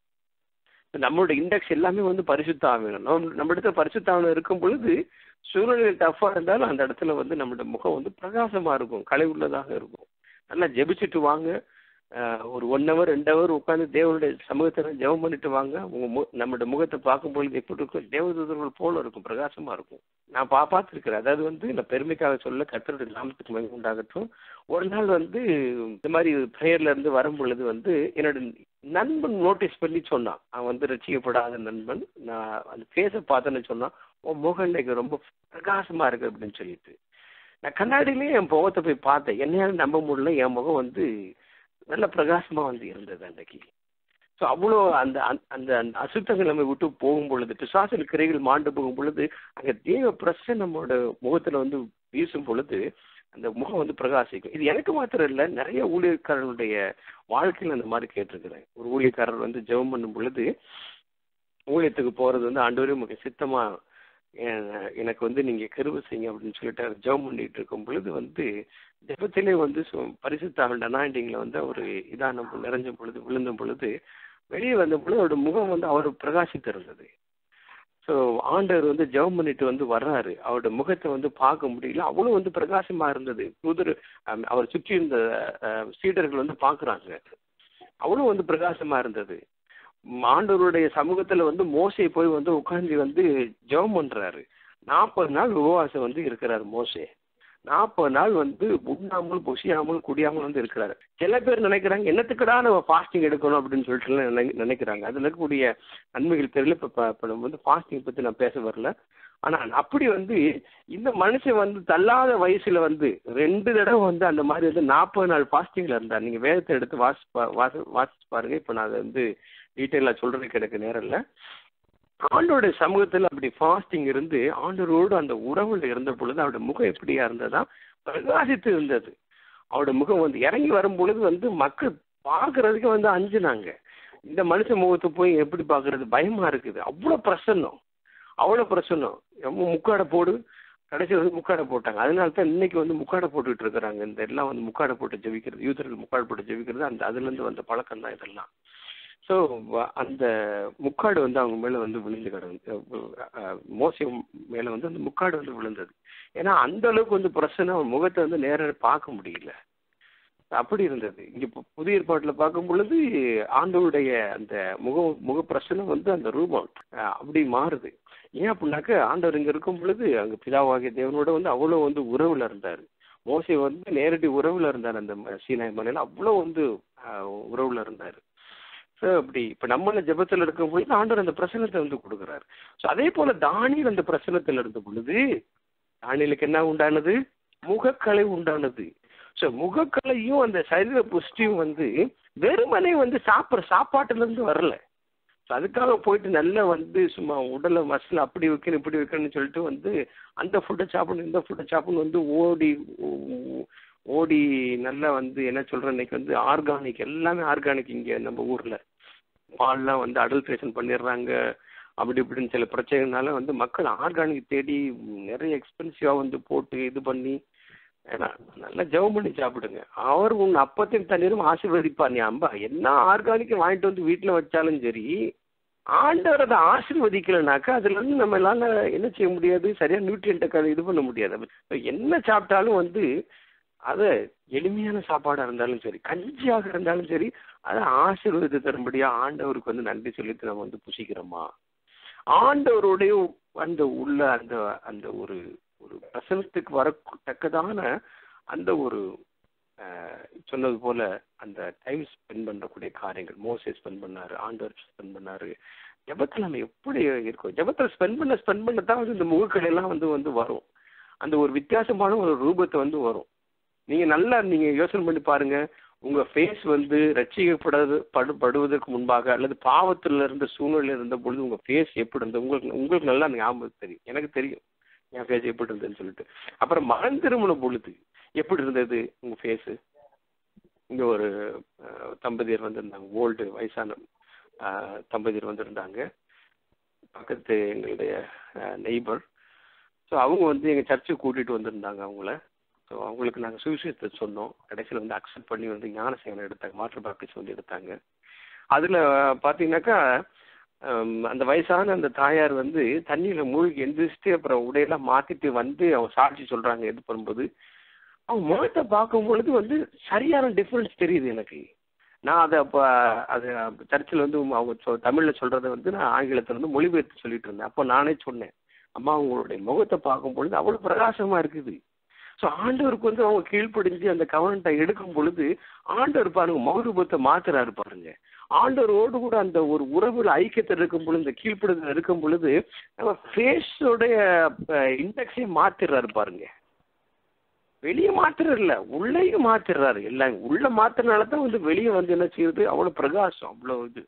இப்ப நம்மளோட இண்டெக்ஸ் எல்லாமே வந்து பரிசுத்த ஆவியனம் நம்ம நம்ம இடத்துல பரிசுத்த ஆவியனம் இருக்கும் பொழுது சூழ்நிலை டஃபா இருந்தாலும் அந்த இடத்துல வந்து நம்மளோட முகம் வந்து பிரகாசமா இருக்கும் கலை உள்ளதாக இருக்கும் நல்லா ஜெபிச்சுட்டு வாங்க அஹ், ஒரு ஒன் ஹவர் ரெண்டு ஹவர் உட்காந்து தேவனுடைய சமூகத்தில் ஜெபம் பண்ணிட்டு வாங்க உங்க மு நம்மளோட முகத்தை பார்க்கும் பொழுது எப்படி இருக்கும் தேவதூதர்கள் போல இருக்கும் பிரகாசமா இருக்கும் நான் பா பார்த்துருக்கிறேன் அதாவது வந்து நான் பெருமைக்காக சொல்ல கர்த்தருடைய நாமத்துக்கு மகிமை உண்டாகட்டும் ஒரு நாள் வந்து இந்த மாதிரி ப்ரேயர்ல இருந்து வரும் பொழுது வந்து என்னோட நண்பன் நோட்டீஸ் பண்ணி சொன்னான் அவன் வந்து ரசிக்கப்படாத நண்பன் நான் அந்த ஃபேஸை பார்த்தேன்னு சொன்னான் உன் முகம் இன்னைக்கு ரொம்ப பிரகாசமா இருக்கு அப்படின்னு சொல்லிட்டு நான் கண்ணாடியிலே என் முகத்தை போய் பார்த்தேன் என்னையால நம்ப முடியல என் முகம் வந்து நல்ல பிரகாசமா வந்து இருந்தது அன்னைக்கு ஸோ அவ்வளோ அந்த அந்த- அந்த அந்த அசுத்தங்கள் நம்ம விட்டு போகும் பொழுது பிசாசில் கிரைகள் மாண்டு போகும் பொழுது அங்க தேவ பிரசன் நம்மளோட முகத்துல வந்து வீசும் பொழுது அந்த முகம் வந்து பிரகாசிக்கும் இது எனக்கு மாத்திரம் இல்லை நிறைய ஊழியக்காரர்களுடைய வாழ்க்கையில் அந்த மாதிரி கேட்டிருக்கிறேன் ஒரு ஊழியக்காரர் வந்து ஜெபம் பண்ணும் பொழுது ஊழியத்துக்கு போறது வந்து ஆண்டவரே உங்களுக்கு சித்தமா எ- எனக்கு வந்து நீங்க கருவு செய்யுங்க அப்படின்னு சொல்லிட்டு அவர் ஜெபம் பண்ணிட்டு இருக்கும் பொழுது வந்து ஜெபத்திலே வந்து சு- பரிசுத்த அனாயிண்டிங்ல வந்து அவர் இதான பொ- நிறைஞ்ச பொழுது விழுந்த பொழுது வெளியே வந்த பொழுது அவரோட முகம் வந்து அவர் பிரகாசித்து இருந்தது ஸோ ஆண்டவர் வந்து ஜெபம் பண்ணிட்டு வந்து வர்றாரு அவரோட முகத்தை வந்து பார்க்க முடியல அவ்வளவு வந்து பிரகாசமா இருந்தது தூதர் அம், அவர் சுற்றி இருந்த அஹ், சீடர்கள் வந்து பார்க்கறாங்க அவ்வளவு வந்து பிரகாசமா இருந்தது ம், ஆண்டவருடைய சமூகத்துல வந்து மோசே போய் வந்து உட்கார்ந்து வந்து ஜெபம் பண்றாரு நாற்பது நாள் உபவாசம் வந்து இருக்கிறாரு மோசே நாற்பது நாள் வந்து உண்ணாமல் புசியாமல் குடியாமல் வந்து இருக்கிறாரு சில பேர் நினைக்கிறாங்க என்னத்துக்குடா நம்ம ஃபாஸ்டிங் எடுக்கணும் அப்படின்னு சொல்லிட்டு எல்லாம் நினை- நினைக்கிறாங்க அதுல இருக்கக்கூடிய நன்மைகள் தெரியல இப்ப ப- இப்ப நம்ம வந்து ஃபாஸ்டிங் பத்தி நான் பேச வரல ஆனா அப்படி வந்து இந்த மனுஷன் வந்து தள்ளாத வயசுல வந்து ரெண்டு தடவை வந்து அந்த மாதிரி வந்து நாற்பது நாள் ஃபாஸ்டிங்ல இருந்தார் நீங்க வேதத்தை எடுத்து வாசி பா- வாசி வாசிச்சு பாருங்க இப்ப நான் அதை வந்து டீட்டெயிலா சொல்றதுக்கு எனக்கு நேரம் இல்லை ஆண்டோட சமூகத்துல அப்படி ஃபாஸ்டிங் இருந்து ஆண்டவரோடு அந்த உறவுல இருந்த பொழுது அவருடைய முகம் எப்படியா இருந்ததா பிரகாசித்து இருந்தது அவருடைய முகம் வந்து இறங்கி வரும் பொழுது வந்து மக்கள் பார்க்கறதுக்கு வந்து அஞ்சுனாங்க இந்த மனுஷன் முகத்தை போய் எப்படி பார்க்கறது பயமா இருக்குது அவ்வளவு பிரசன்னம் அவ்வளவு பிரசன்னம் ரொம்ப முக்காடை போடு கடைசி வந்து முக்காடை போட்டாங்க அதனால தான் இன்னைக்கு வந்து முக்காடை போட்டுட்டு இருக்கிறாங்க இந்த எல்லாம் வந்து முக்காடை போட்டு ஜெபிக்கிறது யூதர்கள் முக்காடை போட்டு ஜெபிக்கிறது அந்த அதுல இருந்து வந்த பழக்கம் தான் இதெல்லாம் ஸோ அந்த முக்காடு வந்து அவங்க மேல வந்து விழுந்து கிடந்து மோசம் மேல வந்து அந்த முக்காடு வந்து விழுந்தது ஏன்னா அந்த அளவுக்கு வந்து பிரச்சனை அவன் முகத்தை வந்து நேர பார்க்க முடியல அப்படி இருந்தது இங்க இப்போ புதிய ஏற்பாட்டுல பார்க்கும் பொழுது ஆண்டவருடைய அந்த முக முக பிரச்சனை வந்து அந்த ரூபம் அஹ், அப்படி மாறுது ஏன் அப்படின்னாக்க ஆண்டவர் இங்க இருக்கும் பொழுது அங்க பிதாவாகிய தேவனோட வந்து அவ்வளவு வந்து உறவுல இருந்தாரு மோசே வந்து நேரடி உறவுல இருந்தார் அந்த ம- சீனாய் மலையில அவ்வளவு வந்து அஹ், உறவுல இருந்தாரு ஸோ அப்படி இப்ப நம்ம ஜெபத்துல இருக்கும் பொழுது ஆண்டவர் அந்த பிரசனத்தை வந்து கொடுக்குறாரு ஸோ அதே போல தானியல் அந்த பிரசனத்துல இருந்த பொழுது தானியலுக்கு என்ன உண்டானது முகக்கலை உண்டானது ஸோ முகக்கலையும் அந்த சரீர புஷ்டியும் வந்து வெறுமனே வந்து சாப்பிட்ற சாப்பாட்டுல இருந்து வரல ஸோ அதுக்காக போயிட்டு நல்லா வந்து சும்மா உடலை மசில் அப்படி வைக்கணும் இப்படி வைக்கணும்னு சொல்லிட்டு வந்து அந்த ஃபுட்டை சாப்பிடணும் இந்த ஃபுட்டை சாப்பிடணும் வந்து ஓடி ஓ- ஓடி நல்லா வந்து என்ன சொல்றேன் இன்னைக்கு வந்து ஆர்கானிக் எல்லாமே ஆர்கானிக் இங்க நம்ம ஊர்ல பால்லாம் வந்து அடல்ட்ரேஷன் பண்ணிடுறாங்க அப்படி இப்படின்னு சில பிரச்சனைனால வந்து மக்கள் ஆர்கானிக் தேடி நிறைய எக்ஸ்பென்சிவா வந்து போட்டு இது பண்ணி ஏன்னா, நல்லா ஜெபம் பண்ணி சாப்பிடுங்க அவர் உன் அப்பத்தின் தண்ணீரும் ஆசீர்வதிப்பார் நீ அம்பா என்ன ஆர்கானிக் வாங்கிட்டு வந்து வீட்டுல வச்சாலும் சரி ஆண்டவர் அதை ஆசீர்வதிக்கலைனாக்கா அதுல இருந்து நம்மளால என்ன செய்ய முடியாது சரியா நியூட்ரியன்ட்டை இது பண்ண முடியாது அப்ப என்ன சாப்பிட்டாலும் வந்து அது எளிமையான சாப்பாடா இருந்தாலும் சரி கஞ்சியாக இருந்தாலும் சரி அதை ஆசீர்வாதத்தை தரும்படியா ஆண்டவருக்கு வந்து நன்றி சொல்லிட்டு நம்ம வந்து புசிக்கிறோமா ஆண்டவருடைய அந்த உள்ள அந்த அந்த ஒரு ஒரு பிரசனத்துக்கு வரத்தக்கதான அந்த ஒரு ஆஹ், சொன்னது போல அந்த டைம் ஸ்பெண்ட் பண்ணக்கூடிய காரியங்கள் மோசே ஸ்பெண்ட் பண்ணாரு ஆண்டவர் ஸ்பெண்ட் பண்ணாரு ஜெபத்துல நம்ம எப்படி இருக்கோம் ஜெபத்துல ஸ்பெண்ட் பண்ண ஸ்பெண்ட் பண்ண தான் வந்து இந்த முகக்கள் எல்லாம் வந்து வந்து வரும் அந்த ஒரு வித்தியாசமான ஒரு ரூபத்தை வந்து வரும் நீங்க நல்லா நீங்க யோசனை பண்ணி பாருங்க உங்க ஃபேஸ் வந்து ரட்சிக்கப்படுறது படு படுவதற்கு முன்பாக அல்லது பாவத்துல இருந்த சூழ்நிலையில இருந்த பொழுது உங்க ஃபேஸ் எப்படி இருந்தது உங்களுக்கு உங்களுக்கு நல்லா ஞாபகம் தெரியும் எனக்கு தெரியும் என் ஃபேஸ் எப்படி இருந்ததுன்னு சொல்லிட்டு அப்புறம் மகன் திருமண பொழுது எப்படி இருந்தது உங்க ஃபேஸ் இங்க ஒரு அஹ், தம்பதியர் வந்திருந்தாங்க ஓல்டு வயசான அஹ், தம்பதியர் வந்திருந்தாங்க பக்கத்து எங்களுடைய நெய்பர் ஸோ அவங்க வந்து எங்கள் சர்ச்சுக்கு கூட்டிகிட்டு வந்திருந்தாங்க அவங்கள ஸோ அவங்களுக்கு நாங்கள் சுவிசேஷத்தை சொன்னோம் கடைசியில் வந்து அக்செப்ட் பண்ணி வந்து ஞானசேகரம் எடுத்தாங்க மாற்று பாப்டிஸ் வந்து எடுத்தாங்க அதில் பார்த்தீங்கன்னாக்கா ஹம், அந்த வயசான அந்த தாயார் வந்து தண்ணியில் மூழ்கி எந்திரிச்சிட்டு அப்புறம் உடையெல்லாம் மாற்றிட்டு வந்து அவங்க சாட்சி சொல்கிறாங்க இது பண்ணும்போது அவங்க முகத்தை பார்க்கும் பொழுது வந்து சரியான டிஃப்ரென்ஸ் தெரியுது எனக்கு நான் அதை அப்போ அது சர்ச்சில் வந்து அவங்க சொ தமிழில் சொல்கிறத வந்து நான் ஆங்கிலத்தில் வந்து மொழிபெயர்த்து சொல்லிட்டு இருந்தேன் அப்போ நானே சொன்னேன் அம்மா உங்களுடைய முகத்தை பார்க்கும் பொழுது அவ்வளோ பிரகாசமாக இருக்குது ஸோ ஆண்டவருக்கு வந்து அவங்க கீழ்ப்படிஞ்சு அந்த கவனத்தை எடுக்கும் பொழுது ஆண்டவர் பாருங்க மௌரூபத்தை மாத்துறாரு பாருங்க ஆண்டவரோடு கூட அந்த ஒரு உறவுல ஐக்கியத்தில் இருக்கும் பொழுது இந்த கீழ்ப்படுதல் இருக்கும் பொழுது நம்ம ஃபேஸோடைய இண்டெக்ஸே மாத்திடுறாரு பாருங்க வெளியே மாத்துறாரு இல்ல உள்ளேயும் மாத்திடுறாரு எல்லாம் உள்ள மாத்திரனால தான் வந்து வெளியே வந்து என்ன செய்யுது அவ்வளவு பிரகாசம் அவ்வளவு இது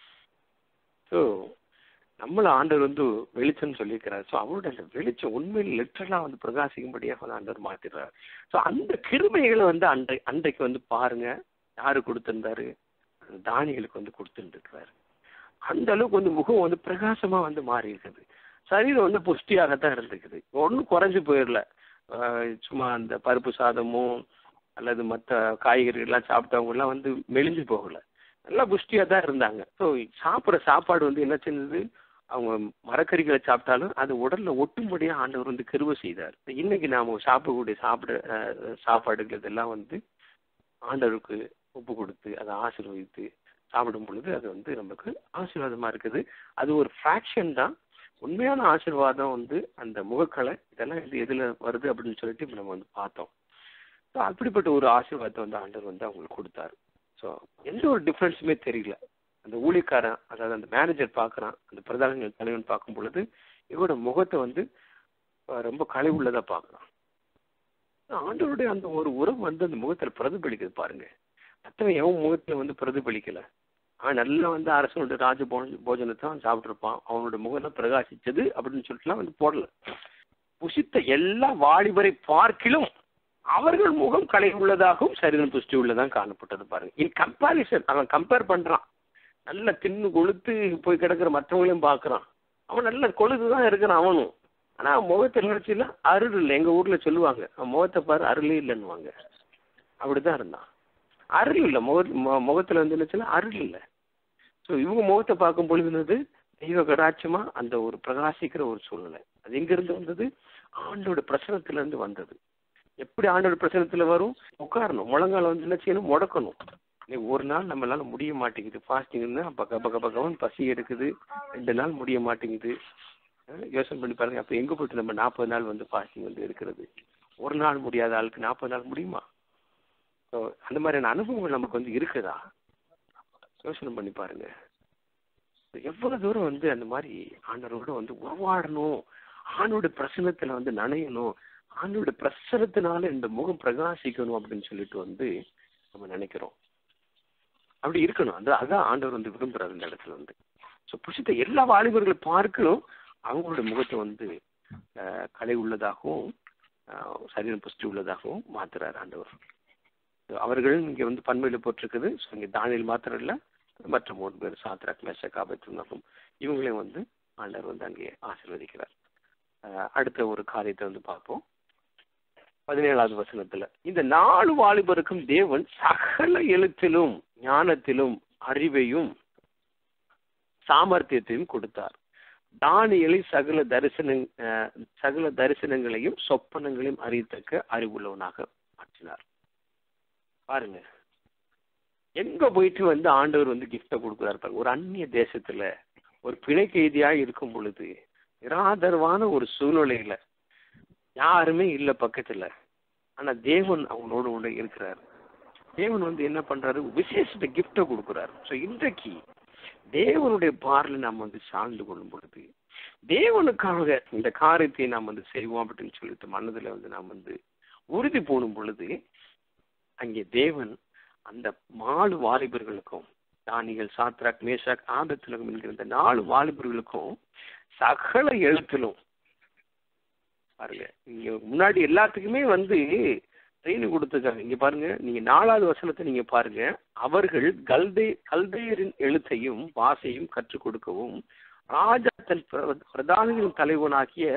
ஸோ நம்மள ஆண்டவர் வந்து வெளிச்சம் சொல்லியிருக்கிறார் ஸோ அவருடைய அந்த வெளிச்சம் உண்மையில் லிட்டரலாக வந்து பிரகாசிக்கும்படியாக வந்து ஆண்டவர் மாத்திடுறாரு ஸோ அந்த கிருமைகளை வந்து அன்றை அன்றைக்கு வந்து பாருங்க யாரு கொடுத்திருந்தாரு அந்த தானிகளுக்கு வந்து கொடுத்துருக்கிறாரு அந்த அளவுக்கு வந்து முகம் வந்து பிரகாசமா வந்து மாறி இருக்குது சரீரம் வந்து புஷ்டியாகத்தான் இருந்துக்குது ஒன்றும் குறைஞ்சு போயிடல ஆஹ் சும்மா அந்த பருப்பு சாதமும் அல்லது மற்ற காய்கறிகள்லாம் சாப்பிட்டவங்கலாம் வந்து மெலிஞ்சு போகல நல்லா புஷ்டியாக தான் இருந்தாங்க ஸோ சாப்பிட்ற சாப்பாடு வந்து என்ன செஞ்சது அவங்க மரக்கறிகளை சாப்பிட்டாலும் அது உடல்ல ஒட்டும்படியாக ஆண்டவர் வந்து கிருபை செய்தார் இன்னைக்கு நாம சாப்பிடக்கூடிய சாப்பிட அஹ், சாப்பாடுகள் இதெல்லாம் வந்து ஆண்டவருக்கு ஒப்பு கொடுத்து அதை ஆசீர்வதித்து சாப்பிடும் பொழுது அது வந்து நமக்கு ஆசீர்வாதமா இருக்குது அது ஒரு ஃப்ராக்ஷன் தான் உண்மையான ஆசீர்வாதம் வந்து அந்த முகக்கலை இதெல்லாம் இது எதுல வருது அப்படின்னு சொல்லிட்டு இப்ப நம்ம வந்து பார்த்தோம் ஸோ அப்படிப்பட்ட ஒரு ஆசீர்வாதத்தை வந்து ஆண்டவர் வந்து அவங்களுக்கு கொடுத்தாரு ஸோ எந்த ஒரு டிஃப்ரென்ஸுமே தெரியல அந்த ஊழியக்காரன் அதாவது அந்த மேனேஜர் பார்க்குறான் அந்த பிரதான தலைவன் பார்க்கும் பொழுது இவரோட முகத்தை வந்து அஹ், ரொம்ப கழிவுள்ளதா பார்க்குறான் ஆண்டவருடைய அந்த ஒரு உறவு வந்து அந்த முகத்துல பிரதிபலிக்குது பாருங்க மற்றவன் எவன் முகத்துல வந்து பிரதிபலிக்கல அவன் நல்லா வந்து அரசனோட ராஜ போஜ போஜனத்தை அவன் சாப்பிட்டுருப்பான் அவனோட முகம் பிரகாசிச்சது அப்படின்னு சொல்லிட்டுலாம் வந்து போடல புசித்த எல்லா வாலிபரை பார்க்கிலும் அவர்கள் முகம் கலை உள்ளதாகவும் சரீரம் புஷ்டி உள்ளதாக காணப்பட்டது பாருங்க இன் கம்பாரிசன் அவன் கம்பேர் பண்றான் நல்ல தின்னு கொளுத்து போய் கிடக்குற மற்றவங்களையும் பார்க்கறான் அவன் நல்ல கொழுத்து தான் இருக்கிறான் அவனும் ஆனா அவன் முகத்தில் நினைச்சில அருள் இல்லை எங்க ஊர்ல சொல்லுவாங்க அவன் முகத்தை பாரு அருளே இல்லைன்னுவாங்க அப்படிதான் இருந்தான் அருள் இல்லை முக மு- முகத்துல வந்து நினைச்சுன்னா அருள் இல்லை ஸோ இவங்க முகத்தை பார்க்கும் பொழுதுனது தெய்வ கடாட்சமா அந்த ஒரு பிரகாசிக்கிற ஒரு சூழ்நிலை அது எங்க இருந்து வந்தது ஆண்டோட பிரசனத்துல இருந்து வந்தது எப்படி ஆண்டோட பிரசனத்துல வரும் உட்காரணும் முழங்கால வந்து என்ன செய்யணும் முடக்கணும் இன்னைக்கு ஒரு நாள் நம்மளால முடிய மாட்டேங்குது ஃபாஸ்டிங்னா பக்க பக்க பக்கவன் பசி எடுக்குது ரெண்டு நாள் முடிய மாட்டேங்குது அஹ் யோசனை பண்ணி பாருங்க அப்ப எங்க போயிட்டு நம்ம நாற்பது நாள் வந்து ஃபாஸ்டிங் வந்து இருக்கிறது ஒரு நாள் முடியாத ஆளுக்கு நாற்பது நாள் முடியுமா ஸோ அந்த மாதிரியான அனுபவங்கள் நமக்கு வந்து இருக்குதா யோசனை பண்ணி பாருங்க எவ்வளவு தூரம் வந்து அந்த மாதிரி ஆண்டவரோட வந்து உறவாடணும் ஆண்டோட பிரசனத்துல வந்து நனையணும் ஆண்டோட பிரசனத்தினால இந்த முகம் பிரகாசிக்கணும் அப்படின்னு சொல்லிட்டு வந்து நம்ம நினைக்கிறோம் அப்படி இருக்கணும் அது அதான் ஆண்டவர் வந்து விரும்புறாரு இந்த இடத்துல வந்து ஸோ புசித்த எல்லா வாலிபர்களை பார்க்கணும் அவங்களோட முகத்தை வந்து அஹ், கலை உள்ளதாகவும் அஹ், சரீரம் புஷ்டி உள்ளதாகவும் மாத்துறாரு ஆண்டவர் So, அவர்கள் இங்க வந்து பண்பையில போட்டிருக்குது ஸோ இங்க தானியல் மாத்திரம் இல்ல மற்ற மூணு பேர் சாத்ராக் மேஷக் ஆபத்துனாகும் இவங்களையும் வந்து ஆண்டவர் வந்து அங்கே ஆசீர்வதிக்கிறார் அஹ், அடுத்த ஒரு காரியத்தை வந்து பார்ப்போம் பதினேழாவது வசனத்துல இந்த நாலு வாலிபருக்கும் தேவன் சகல எழுத்திலும் ஞானத்திலும் அறிவையும் சாமர்த்தியத்தையும் கொடுத்தார் தானியலை சகல தரிசன அஹ், சகல தரிசனங்களையும் சொப்பனங்களையும் அறியத்தக்க அறிவுள்ளவனாக மாற்றினார் வெளிப்படுத்தினார் பாருங்க எங்க போயிட்டு வந்து ஆண்டவர் வந்து கிஃப்ட கொடுக்குறாரு பாருங்க ஒரு அந்நிய தேசத்துல ஒரு பிணை கைதியா இருக்கும் பொழுது நிராதரவான ஒரு சூழ்நிலையில யாருமே இல்ல பக்கத்துல ஆனா தேவன் அவங்களோட கூட இருக்கிறார் தேவன் வந்து என்ன பண்றாரு விசேஷத்தை கிஃப்ட கொடுக்குறாரு ஸோ இன்றைக்கு தேவனுடைய பார்ல நாம் வந்து சார்ந்து கொள்ளும் பொழுது தேவனுக்காக இந்த காரியத்தை நாம் வந்து செய்வோம் அப்படின்னு சொல்லிட்டு மனதுல வந்து நாம் வந்து உறுதி போடும் பொழுது அங்கே தேவன் அந்த நாலு வாலிபர்களுக்கும் தானிகள் சாத்ராக் மேஷாக் ஆபத்திலகம் என்கிற இந்த நாலு வாலிபர்களுக்கும் சகல எழுத்திலும் பாருங்க இங்க முன்னாடி எல்லாத்துக்குமே வந்து ட்ரைனிங் கொடுத்துருக்காங்க இங்க பாருங்க நீங்க நாலாவது வசனத்தை நீங்க பாருங்க அவர்கள் கல்தே கல்தேயரின் எழுத்தையும் வாசையும் கற்றுக் கொடுக்கவும் ராஜா தன் பிர- பிரதானிகளின் தலைவனாகிய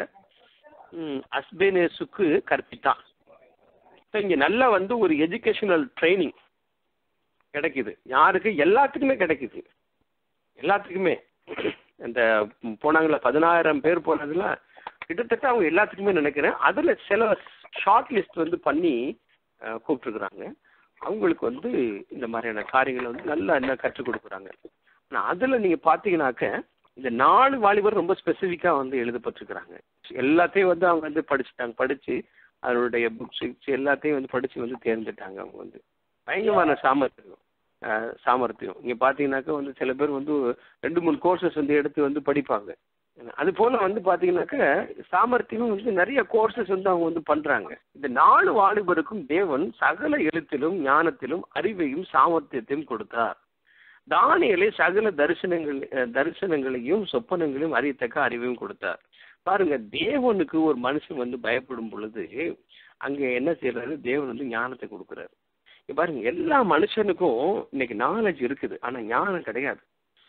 ம், அஸ்பேனேசுக்கு கற்பித்தான் இப்ப இங்க நல்லா வந்து ஒரு எஜுகேஷனல் ட்ரைனிங் கிடைக்குது யாருக்கு எல்லாத்துக்குமே கிடைக்குது எல்லாத்துக்குமே இந்த போனாங்களா பதினாயிரம் பேர் போனதுல கிட்டத்தட்ட அவங்க எல்லாத்துக்குமே நினைக்கிறேன் அதுல சில ஷார்ட் லிஸ்ட் வந்து பண்ணி அஹ், கூப்பிட்டுருக்குறாங்க அவங்களுக்கு வந்து இந்த மாதிரியான காரியங்களை வந்து நல்லா என்ன கற்றுக் கொடுக்குறாங்க ஆனா அதுல நீங்க பாத்தீங்கன்னாக்க இந்த நாலு வாலிபர் ரொம்ப ஸ்பெசிஃபிக்கா வந்து எழுதப்பட்டிருக்கிறாங்க எல்லாத்தையும் வந்து அவங்க வந்து படிச்சுட்டாங்க படிச்சு அதனுடைய புக்ஸ் எல்லாத்தையும் வந்து படிச்சு வந்து தேர்ந்துட்டாங்க அவங்க வந்து பயங்கரமான சாமர்த்தியம் அஹ், சாமர்த்தியம் இங்க பாத்தீங்கன்னாக்கா வந்து சில பேர் வந்து ரெண்டு மூணு கோர்சஸ் வந்து எடுத்து வந்து படிப்பாங்க அது போல வந்து பாத்தீங்கன்னாக்க சாமர்த்தியம் வந்து நிறைய கோர்சஸ் வந்து அவங்க வந்து பண்றாங்க இந்த நாலு வாலிபருக்கும் தேவன் சகல எழுத்திலும் ஞானத்திலும் அறிவையும் சாமர்த்தியத்தையும் கொடுத்தார் தானியலை சகல தரிசனங்கள் அஹ், தரிசனங்களையும் சொப்பனங்களையும் அறியத்தக்க அறிவையும் கொடுத்தார் பாருங்க தேவனுக்கு ஒரு மனுஷன் வந்து பயப்படும் பொழுது அங்க என்ன செய்யறாரு தேவன் வந்து ஞானத்தை கொடுக்குறாரு இங்க பாருங்க எல்லா மனுஷனுக்கும் இன்னைக்கு நாலேஜ் இருக்குது ஆனா ஞானம் கிடையாது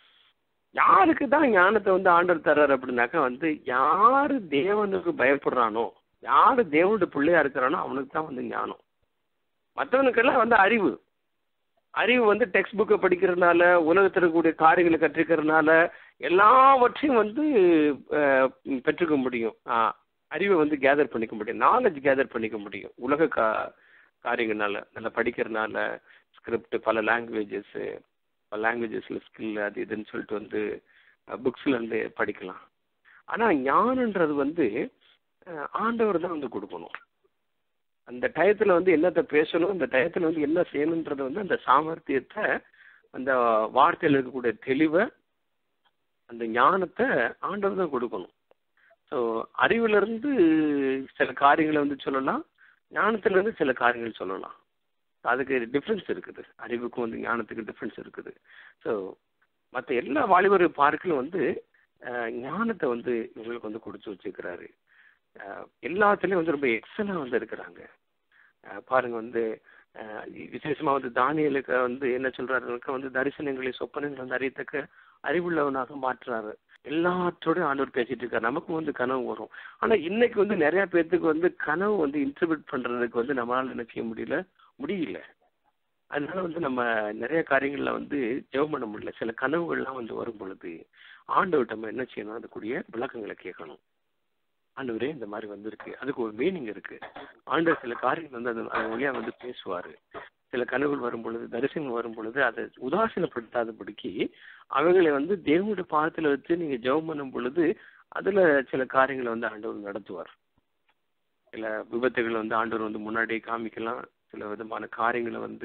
யாருக்கு தான் ஞானத்தை வந்து ஆண்டவர் தர்றாரு அப்படின்னாக்கா வந்து யாரு தேவனுக்கு பயப்படுறானோ யாரு தேவனுடைய பிள்ளையா இருக்கிறானோ அவனுக்கு தான் வந்து ஞானம் மற்றவனுக்கெல்லாம் வந்து அறிவு அறிவு வந்து டெக்ஸ்ட் புக்கை படிக்கிறதுனால உலகத்தில் இருக்கக்கூடிய காரியங்களை கற்றுக்கிறதுனால எல்லாவற்றையும் வந்து அஹ், பெற்றுக்க முடியும் ஆஹ், அறிவை வந்து கேதர் பண்ணிக்க முடியும் நாலேஜ் கேதர் பண்ணிக்க முடியும் உலக கா காரியங்கள்னால நல்லா படிக்கிறதுனால ஸ்கிரிப்ட் பல லாங்குவேஜஸ் பல லாங்குவேஜஸில் ஸ்கில் அது இதுன்னு சொல்லிட்டு வந்து புக்ஸ்ல இருந்து படிக்கலாம் ஆனா ஞானன்றது வந்து அஹ், ஆண்டவர் தான் வந்து கொடுக்கணும் அந்த டயத்துல வந்து என்னத்தை பேசணும் அந்த டயத்துல வந்து என்ன செய்யணுன்றது வந்து அந்த சாமர்த்தியத்தை அந்த வார்த்தையில் இருக்கக்கூடிய தெளிவை அந்த ஞானத்தை ஆண்டவர் தான் கொடுக்கணும் ஸோ அறிவுல இருந்து சில காரியங்களை வந்து சொல்லலாம் ஞானத்துல இருந்து சில காரியங்கள் சொல்லலாம் அதுக்கு டிஃப்ரென்ஸ் இருக்குது அறிவுக்கும் வந்து ஞானத்துக்கு டிஃப்ரென்ஸ் இருக்குது ஸோ மற்ற எல்லா வாலிபர் பார்க்கிலும் வந்து அஹ், ஞானத்தை வந்து இவங்களுக்கு வந்து கொடுத்து வச்சிருக்கிறாரு அஹ், எல்லாத்துலயும் வந்து ரொம்ப எக்ஸலா வந்து இருக்கிறாங்க அஹ், பாருங்க வந்து அஹ், விசேஷமா வந்து தானியலுக்கு வந்து என்ன சொல்றாருனாக்கா வந்து தரிசனங்களை சொப்பனங்களை வந்து அறியத்தக்க அறிவுள்ளவனாக மாற்றுறாரு எல்லாத்தோடய ஆண்டவர் பேசிட்டு இருக்காரு நமக்கும் வந்து கனவு வரும் ஆனா இன்னைக்கு வந்து நிறைய பேர்த்துக்கு வந்து கனவு வந்து இன்டர்பிரட் பண்றதுக்கு வந்து நம்மளால என்ன செய்ய முடியல முடியல அதனால வந்து நம்ம நிறைய காரியங்கள்ல வந்து ஜெபம் பண்ண முடியல சில கனவுகள்லாம் வந்து வரும் பொழுது ஆண்டவர்கிட்ட நம்ம என்ன செய்யணும் அதுக்குரிய விளக்கங்களை கேட்கணும் ஆண்டவரே இந்த மாதிரி வந்திருக்கு அதுக்கு ஒரு மீனிங் இருக்கு ஆண்டவர் சில காரியங்கள் வந்து அது அது வழியா வந்து பேசுவாரு சில கனவுகள் வரும் பொழுது தரிசனம் வரும் பொழுது அதை உதாசீனப்படுத்தாதபடிக்கு அவைகளை வந்து தேவனுடைய பாதத்துல வச்சு நீங்க ஜெபம் பண்ணும் பொழுது அதுல சில காரியங்களை வந்து ஆண்டவர் நடத்துவார் சில விபத்துகளை வந்து ஆண்டவர் வந்து முன்னாடியே காமிக்கலாம் சில விதமான காரியங்களை வந்து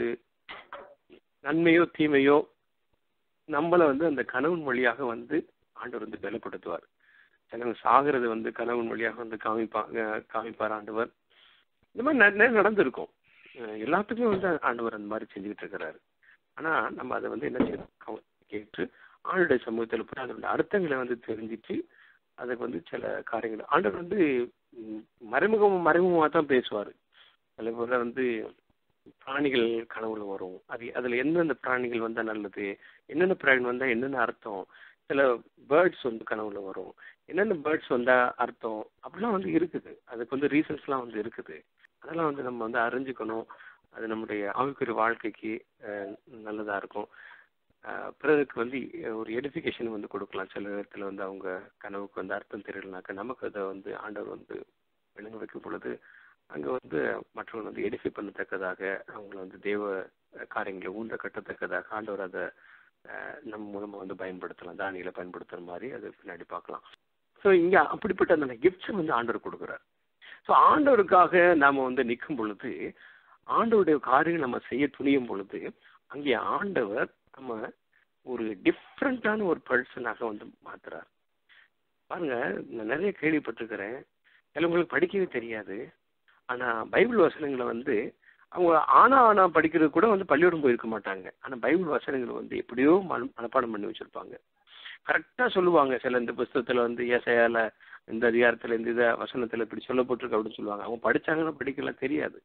நன்மையோ தீமையோ நம்மளை வந்து அந்த கனவின் வழியாக வந்து ஆண்டவர் வந்து பலப்படுத்துவார் சிலவங்க சாகிறது வந்து கனவின் வழியாக வந்து காமிப்பாங்க காமிப்பார் ஆண்டவர் இந்த மாதிரி நிறைய நிறைய நடந்திருக்கும் அஹ் எல்லாத்துக்குமே வந்து ஆண்டவர் அந்த மாதிரி செஞ்சுக்கிட்டு இருக்கிறாரு ஆனா நம்ம அதை வந்து என்ன செய்யணும் கவ- கேட்டு ஆண்டுடைய சமூகத்தில் போய் அதோட அர்த்தங்களை வந்து தெரிஞ்சுட்டு அதுக்கு வந்து சில காரியங்கள் ஆண்டவர் வந்து ம், மறைமுகம் மறைமுகமாக தான் பேசுவார் சில பேர் வந்து பிராணிகள் கனவுல வரும் அது அதுல எந்தெந்த பிராணிகள் வந்தா நல்லது என்னென்ன பிராணி வந்தா என்னென்ன அர்த்தம் சில பேர்ட்ஸ் வந்து கனவுல வரும் என்னென்ன பேர்ட்ஸ் வந்தா அர்த்தம் அப்படிலாம் வந்து இருக்குது அதுக்கு வந்து ரீசன்ஸ்லாம் வந்து இருக்குது அதெல்லாம் வந்து நம்ம வந்து அறிஞ்சுக்கணும் அது நம்முடைய ஆவிக்குரிய வாழ்க்கைக்கு அஹ், நல்லதா இருக்கும் அஹ், பிறருக்கு வந்து ஒரு எடுஃபிகேஷன் வந்து கொடுக்கலாம் சில நேரத்தில் வந்து அவங்க கனவுக்கு வந்து அர்த்தம் தெரியலனாக்கா நமக்கு அதை வந்து ஆண்டவர் வந்து விளங்க வைக்கும் பொழுது அங்க வந்து மற்றவங்க வந்து எடிஃபை பண்ணத்தக்கதாக அவங்கள வந்து தேவ காரியங்களை ஊன்ற கட்டத்தக்கதாக ஆண்டவர் அதை அஹ், நம்ம மூலமா வந்து பயன்படுத்தலாம் தானியங்களை பயன்படுத்துற மாதிரி அது பின்னாடி பார்க்கலாம் ஸோ இங்க அப்படிப்பட்ட அந்த கிஃப்ட்ஸை வந்து ஆண்டவர் கொடுக்குறார் ஸோ ஆண்டவருக்காக நாம வந்து நிற்கும் பொழுது ஆண்டவருடைய காரியங்கள் நம்ம செய்ய துணியும் பொழுது அங்கே ஆண்டவர் நம்ம ஒரு டிஃப்ரெண்டான ஒரு பர்சனாக வந்து மாத்துறார் பாருங்க நான் நிறைய கேள்விப்பட்டிருக்கிறேன் சிலவங்களுக்கு படிக்கவே தெரியாது ஆனா பைபிள் வசனங்களை வந்து அவங்க ஆனா ஆனா படிக்கிறது கூட வந்து பள்ளிக்கூடம் போயிருக்க மாட்டாங்க ஆனா பைபிள் வசனங்களை வந்து எப்படியோ மன மனப்பாடம் பண்ணி வச்சிருப்பாங்க கரெக்டா சொல்லுவாங்க சில இந்த புஸ்தகத்துல வந்து ஏசையால இந்த அதிகாரத்துல இந்த இத வசனத்துல இப்படி சொல்லப்பட்டிருக்கு அப்படின்னு சொல்லுவாங்க அவங்க படிச்சாங்கன்னா படிக்கல தெரியாது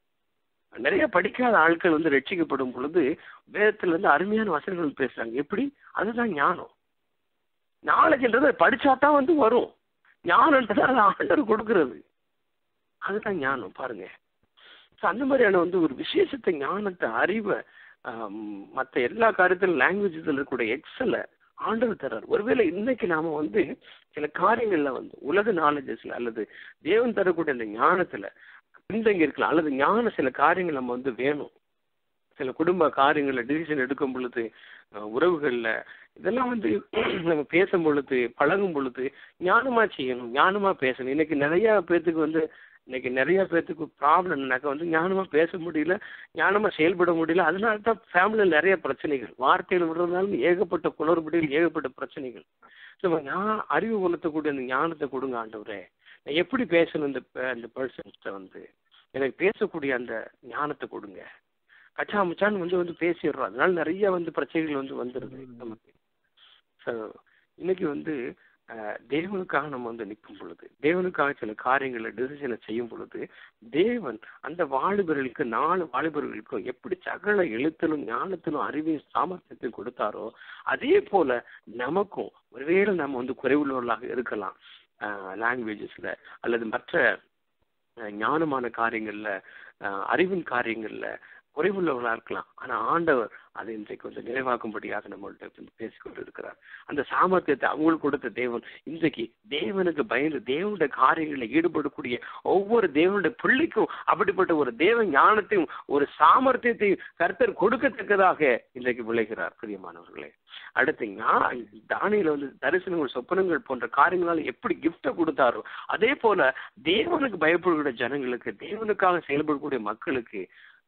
நிறைய படிக்காத ஆட்கள் வந்து ரட்சிக்கப்படும் பொழுது வேதத்துல இருந்து அருமையான வசனங்கள் பேசுறாங்க எப்படி அதுதான் ஞானம் நாலேஜ்ன்றது படிச்சா தான் வந்து வரும் ஞானன்றது அது ஆண்டவர் கொடுக்கிறது அதுதான் ஞானம் பாருங்க ஸோ அந்த மாதிரியான வந்து ஒரு விசேஷத்தை ஞானத்தை அறிவை மற்ற எல்லா காரியத்திலும் லாங்குவேஜஸில் இருக்கக்கூடிய எக்ஸலை ஆண்டவர் தர்றார் ஒருவேளை இன்னைக்கு நாம வந்து சில காரியங்கள்ல வந்து உலக நாலேஜஸ்ல அல்லது தேவன் தரக்கூடிய அந்த ஞானத்துல பின்தங்கி இருக்கலாம் அல்லது ஞான சில காரியங்கள் நம்ம வந்து வேணும் சில குடும்ப காரியங்கள்ல டிசிஷன் எடுக்கும் பொழுது அஹ், உறவுகள்ல இதெல்லாம் வந்து நம்ம பேசும் பொழுது பழகும் பொழுது ஞானமா செய்யணும் ஞானமா பேசணும் இன்னைக்கு நிறைய பேர்த்துக்கு வந்து இன்னைக்கு நிறைய பேர்த்துக்கு ப்ராப்ளம் என்னன்னாக்கா வந்து ஞானமா பேச முடியல ஞானமா செயல்பட முடியல அதனால தான் ஃபேமிலியில் நிறைய பிரச்சனைகள் வார்த்தைகள் விடுறதுனால ஏகப்பட்ட குளறுபடிகள் ஏகப்பட்ட பிரச்சனைகள் ஸோ ஞான அறிவு உணர்த்தக்கூடிய அந்த ஞானத்தை கொடுங்க ஆண்டவரே நான் எப்படி பேசணும் இந்த ப- இந்த பர்சன்ஸ்ட வந்து எனக்கு பேசக்கூடிய அந்த ஞானத்தை கொடுங்க கச்சா முச்சான்னு வந்து வந்து பேசிடுறோம் அதனால நிறைய வந்து பிரச்சனைகள் வந்து வந்துடுது நமக்கு ஸோ இன்னைக்கு வந்து அஹ், தேவனுக்காக நம்ம வந்து நிற்கும் பொழுது தேவனுக்காக சில காரியங்களை டிசிஷனை செய்யும் பொழுது தேவன் அந்த வாலிபர்களுக்கு நாலு வாலிபர்களுக்கும் எப்படி சகல எழுத்திலும் ஞானத்திலும் அறிவையும் சாமர்த்தியத்தையும் கொடுத்தாரோ அதே போல நமக்கும் ஒருவேளை நம்ம வந்து குறைவுள்ளவர்களாக இருக்கலாம் லாங்குவேஜஸ்ல அல்லது மற்ற அஹ், ஞானமான காரியங்கள்ல அஹ், அறிவின் காரியங்கள்ல குறைவுள்ளவர்களா இருக்கலாம் ஆனா ஆண்டவர் அதை இன்றைக்கு வந்து நிறைவாக்கும்படியாக நம்மள்ட்ட வந்து பேசிக்கொண்டு இருக்கிறார் அந்த சாமர்த்தியத்தை அவங்களுக்கு கொடுத்த தேவன் இன்றைக்கு தேவனுக்கு பயந்து தேவனுடைய காரியங்களில் ஈடுபடக்கூடிய ஒவ்வொரு தேவனுடைய பிள்ளைக்கும் அப்படிப்பட்ட ஒரு தேவ ஞானத்தையும் ஒரு சாமர்த்தியத்தையும் கர்த்தர் கொடுக்கத்தக்கதாக இன்றைக்கு விளைகிறார் பிரியமானவர்களே அடுத்து ஞா- தானியேல வந்து தரிசனங்கள் சொப்பனங்கள் போன்ற காரியங்களால் எப்படி கிஃப்ட கொடுத்தாரோ அதே போல தேவனுக்கு பயப்படுகிற ஜனங்களுக்கு தேவனுக்காக செயல்படக்கூடிய மக்களுக்கு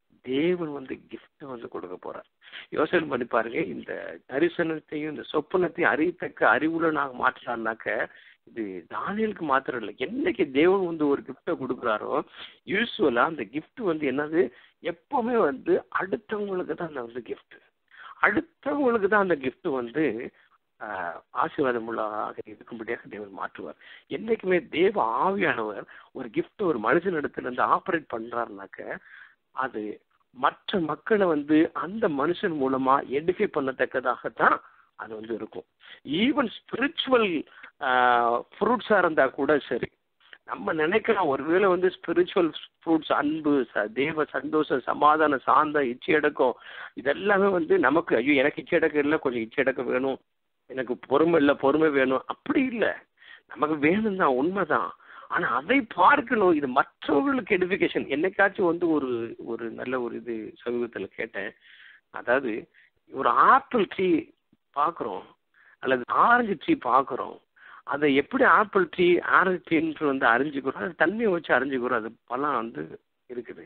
தேவன் வந்து gift வந்து கொடுக்க போறார் யோசனை பண்ணி பாருங்க இந்த தரிசனத்தையும் இந்த சொப்பனத்தையும் அறியத்தக்க அறிவுள்ளனாக மாற்றினார்னாக்க இது தானியலுக்கு மாத்திரம் இல்லை என்னைக்கு தேவன் வந்து ஒரு கிஃப்டை கொடுக்குறாரோ யூஸ்வலா அந்த gift வந்து என்னது எப்பவுமே வந்து அடுத்தவங்களுக்கு தான் அந்த வந்து gift அடுத்தவங்களுக்கு தான் அந்த gift வந்து ஆஹ், ஆசீர்வாதம் உள்ளதாக இருக்கும்படியாக தேவன் மாற்றுவார் என்னைக்குமே தேவ ஆவியானவர் ஒரு gift ஒரு மனுஷனிடத்துல இருந்து ஆப்ரேட் பண்றாருனாக்க அது மற்ற மக்களை வந்து அந்த மனுஷன் மூலமா எடிஃபை பண்ணத்தக்கதாகத்தான் அது வந்து இருக்கும் ஈவன் ஸ்பிரிச்சுவல் ஃப்ரூட்ஸா இருந்தா கூட சரி நம்ம நினைக்கலாம் ஒருவேளை வந்து ஸ்பிரிச்சுவல் ஃப்ரூட்ஸ் அன்பு ச- தேவ சந்தோஷம் சமாதானம் சாந்த இச்சையடக்கம் இதெல்லாமே வந்து நமக்கு ஐயோ எனக்கு இச்சையடக்கம் இல்லை கொஞ்சம் இச்சையடக்கம் வேணும் எனக்கு பொறுமை இல்லை பொறுமை வேணும் அப்படி இல்லை நமக்கு வேணும் தான் உண்மைதான் ஆனா அதை பார்க்கணும் இது மற்றவர்களுக்கு எடுபிகேஷன் என்னைக்காச்சும் வந்து ஒரு ஒரு நல்ல ஒரு இது சமீபத்துல கேட்டேன் அதாவது ஒரு ஆப்பிள் ட்ரீ பார்க்குறோம் அல்லது ஆரஞ்சு ட்ரீ பார்க்குறோம் அதை எப்படி ஆப்பிள் ட்ரீ ஆரஞ்சு ட்ரீன்னு வந்து அறிஞ்சுக்கிறோம் அது தண்ணியை வச்சு அறிஞ்சுக்கிறோம் அது பழம் வந்து இருக்குது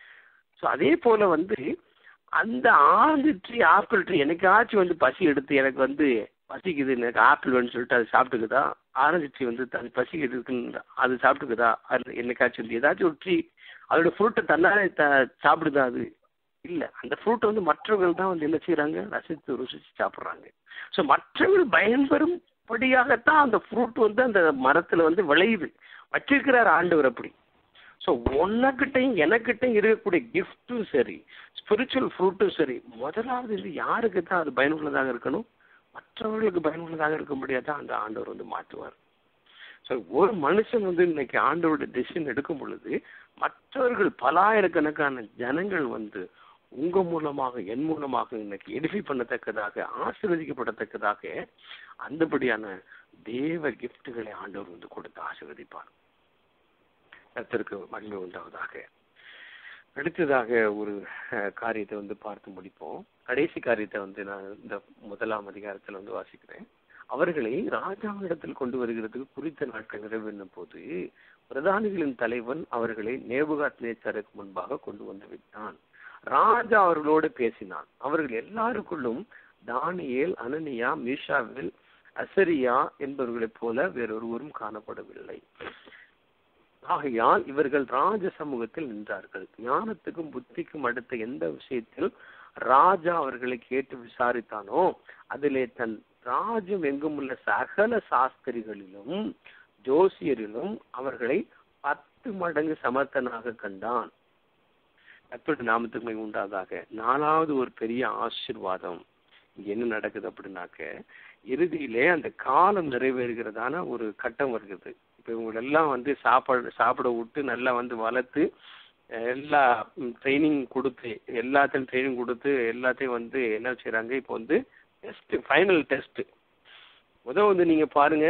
ஸோ அதே போல வந்து அந்த ஆரஞ்சு ட்ரீ ஆப்பிள் ட்ரீ என்னைக்காச்சும் வந்து பசி எடுத்து எனக்கு வந்து பசிக்குது எனக்கு ஆப்பிள் வேணும்னு சொல்லிட்டு அது சாப்பிட்டுக்குதா ஆரஞ்சு ட்ரீ வந்து தன் பசி இருக்குன்னு அது சாப்பிட்டுக்குதா அது என்னைக்காச்சும் வந்து ஏதாச்சும் ஒரு ட்ரீ அதோட ஃப்ரூட்டை தன்னாலே த சாப்பிடுதா அது இல்லை அந்த ஃப்ரூட்டை வந்து மற்றவர்கள் தான் வந்து என்ன செய்கிறாங்க ரசித்து ருசித்து சாப்பிட்றாங்க ஸோ மற்றவர்கள் பயன்பெறும்படியாகத்தான் அந்த ஃப்ரூட் வந்து அந்த மரத்தில் வந்து விளையுது வச்சிருக்கிறார் ஆண்டவர் அப்படி ஸோ உன்னக்கிட்டையும் எனக்கிட்டையும் இருக்கக்கூடிய கிஃப்ட்டும் சரி ஸ்பிரிச்சுவல் ஃப்ரூட்டும் சரி முதலாவது இது யாருக்கு தான் அது பயனுள்ளதாக இருக்கணும் மற்றவர்களுக்கு பயனுள்ளதாக இருக்கும்படியாக தான் அந்த ஆண்டவர் வந்து மாற்றுவார் ஸோ ஒரு மனுஷன் வந்து இன்னைக்கு ஆண்டவருடைய டெசிஷன் எடுக்கும் பொழுது மற்றவர்கள் பலாயிரக்கணக்கான ஜனங்கள் வந்து உங்க மூலமாக என் மூலமாக இன்னைக்கு எடிஃபை பண்ணத்தக்கதாக ஆசீர்வதிக்கப்படத்தக்கதாக அந்தபடியான தேவ கிஃப்ட்டுகளை ஆண்டவர் வந்து கொடுத்து ஆசீர்வதிப்பார் கர்த்தருக்கு மகிமை உண்டாவதாக அடுத்ததாக ஒரு அஹ், காரியத்தை வந்து பார்த்து முடிப்போம் கடைசி காரியத்தை வந்து நான் இந்த முதலாம் அதிகாரத்துல வந்து வாசிக்கிறேன் அவர்களை ராஜாவிடத்தில் கொண்டு வருகிறதுக்கு குறித்த நாட்கள் நிறைவேறும் போது பிரதானிகளின் தலைவன் அவர்களை நேபுகாத் நேச்சருக்கு முன்பாக கொண்டு வந்து விட்டான் ராஜா அவர்களோடு பேசினான் அவர்கள் எல்லாருக்குள்ளும் தானியேல் அனனியா மீஷாவில் அசரியா என்பவர்களைப் போல வேறொருவரும் காணப்படவில்லை ஆகையால் இவர்கள் ராஜ சமூகத்தில் நின்றார்கள் ஞானத்துக்கும் புத்திக்கும் அடுத்த எந்த விஷயத்தில் ராஜா அவர்களை கேட்டு விசாரித்தானோ அதிலே தன் ராஜ்யம் எங்கும் உள்ள சகல சாஸ்திரிகளிலும் ஜோசியரிலும் அவர்களை பத்து மடங்கு சமர்த்தனாக கண்டான் கர்த்தருடைய நாமத்துக்கு மிக உண்டாதாக நாலாவது ஒரு பெரிய ஆசீர்வாதம் இங்க என்ன நடக்குது அப்படின்னாக்க இறுதியிலே அந்த காலம் நிறைவேறுகிறதான ஒரு கட்டம் வருகிறது இப்ப இவங்க எல்லாம் வந்து சாப்பாடு சாப்பிட விட்டு நல்லா வந்து வளர்த்து எல்லா ட்ரைனிங் கொடுத்து எல்லாத்தையும் ட்ரைனிங் கொடுத்து எல்லாத்தையும் வந்து என்ன செய்றாங்க இப்போ வந்து டெஸ்ட் ஃபைனல் டெஸ்ட் முத வந்து நீங்க பாருங்க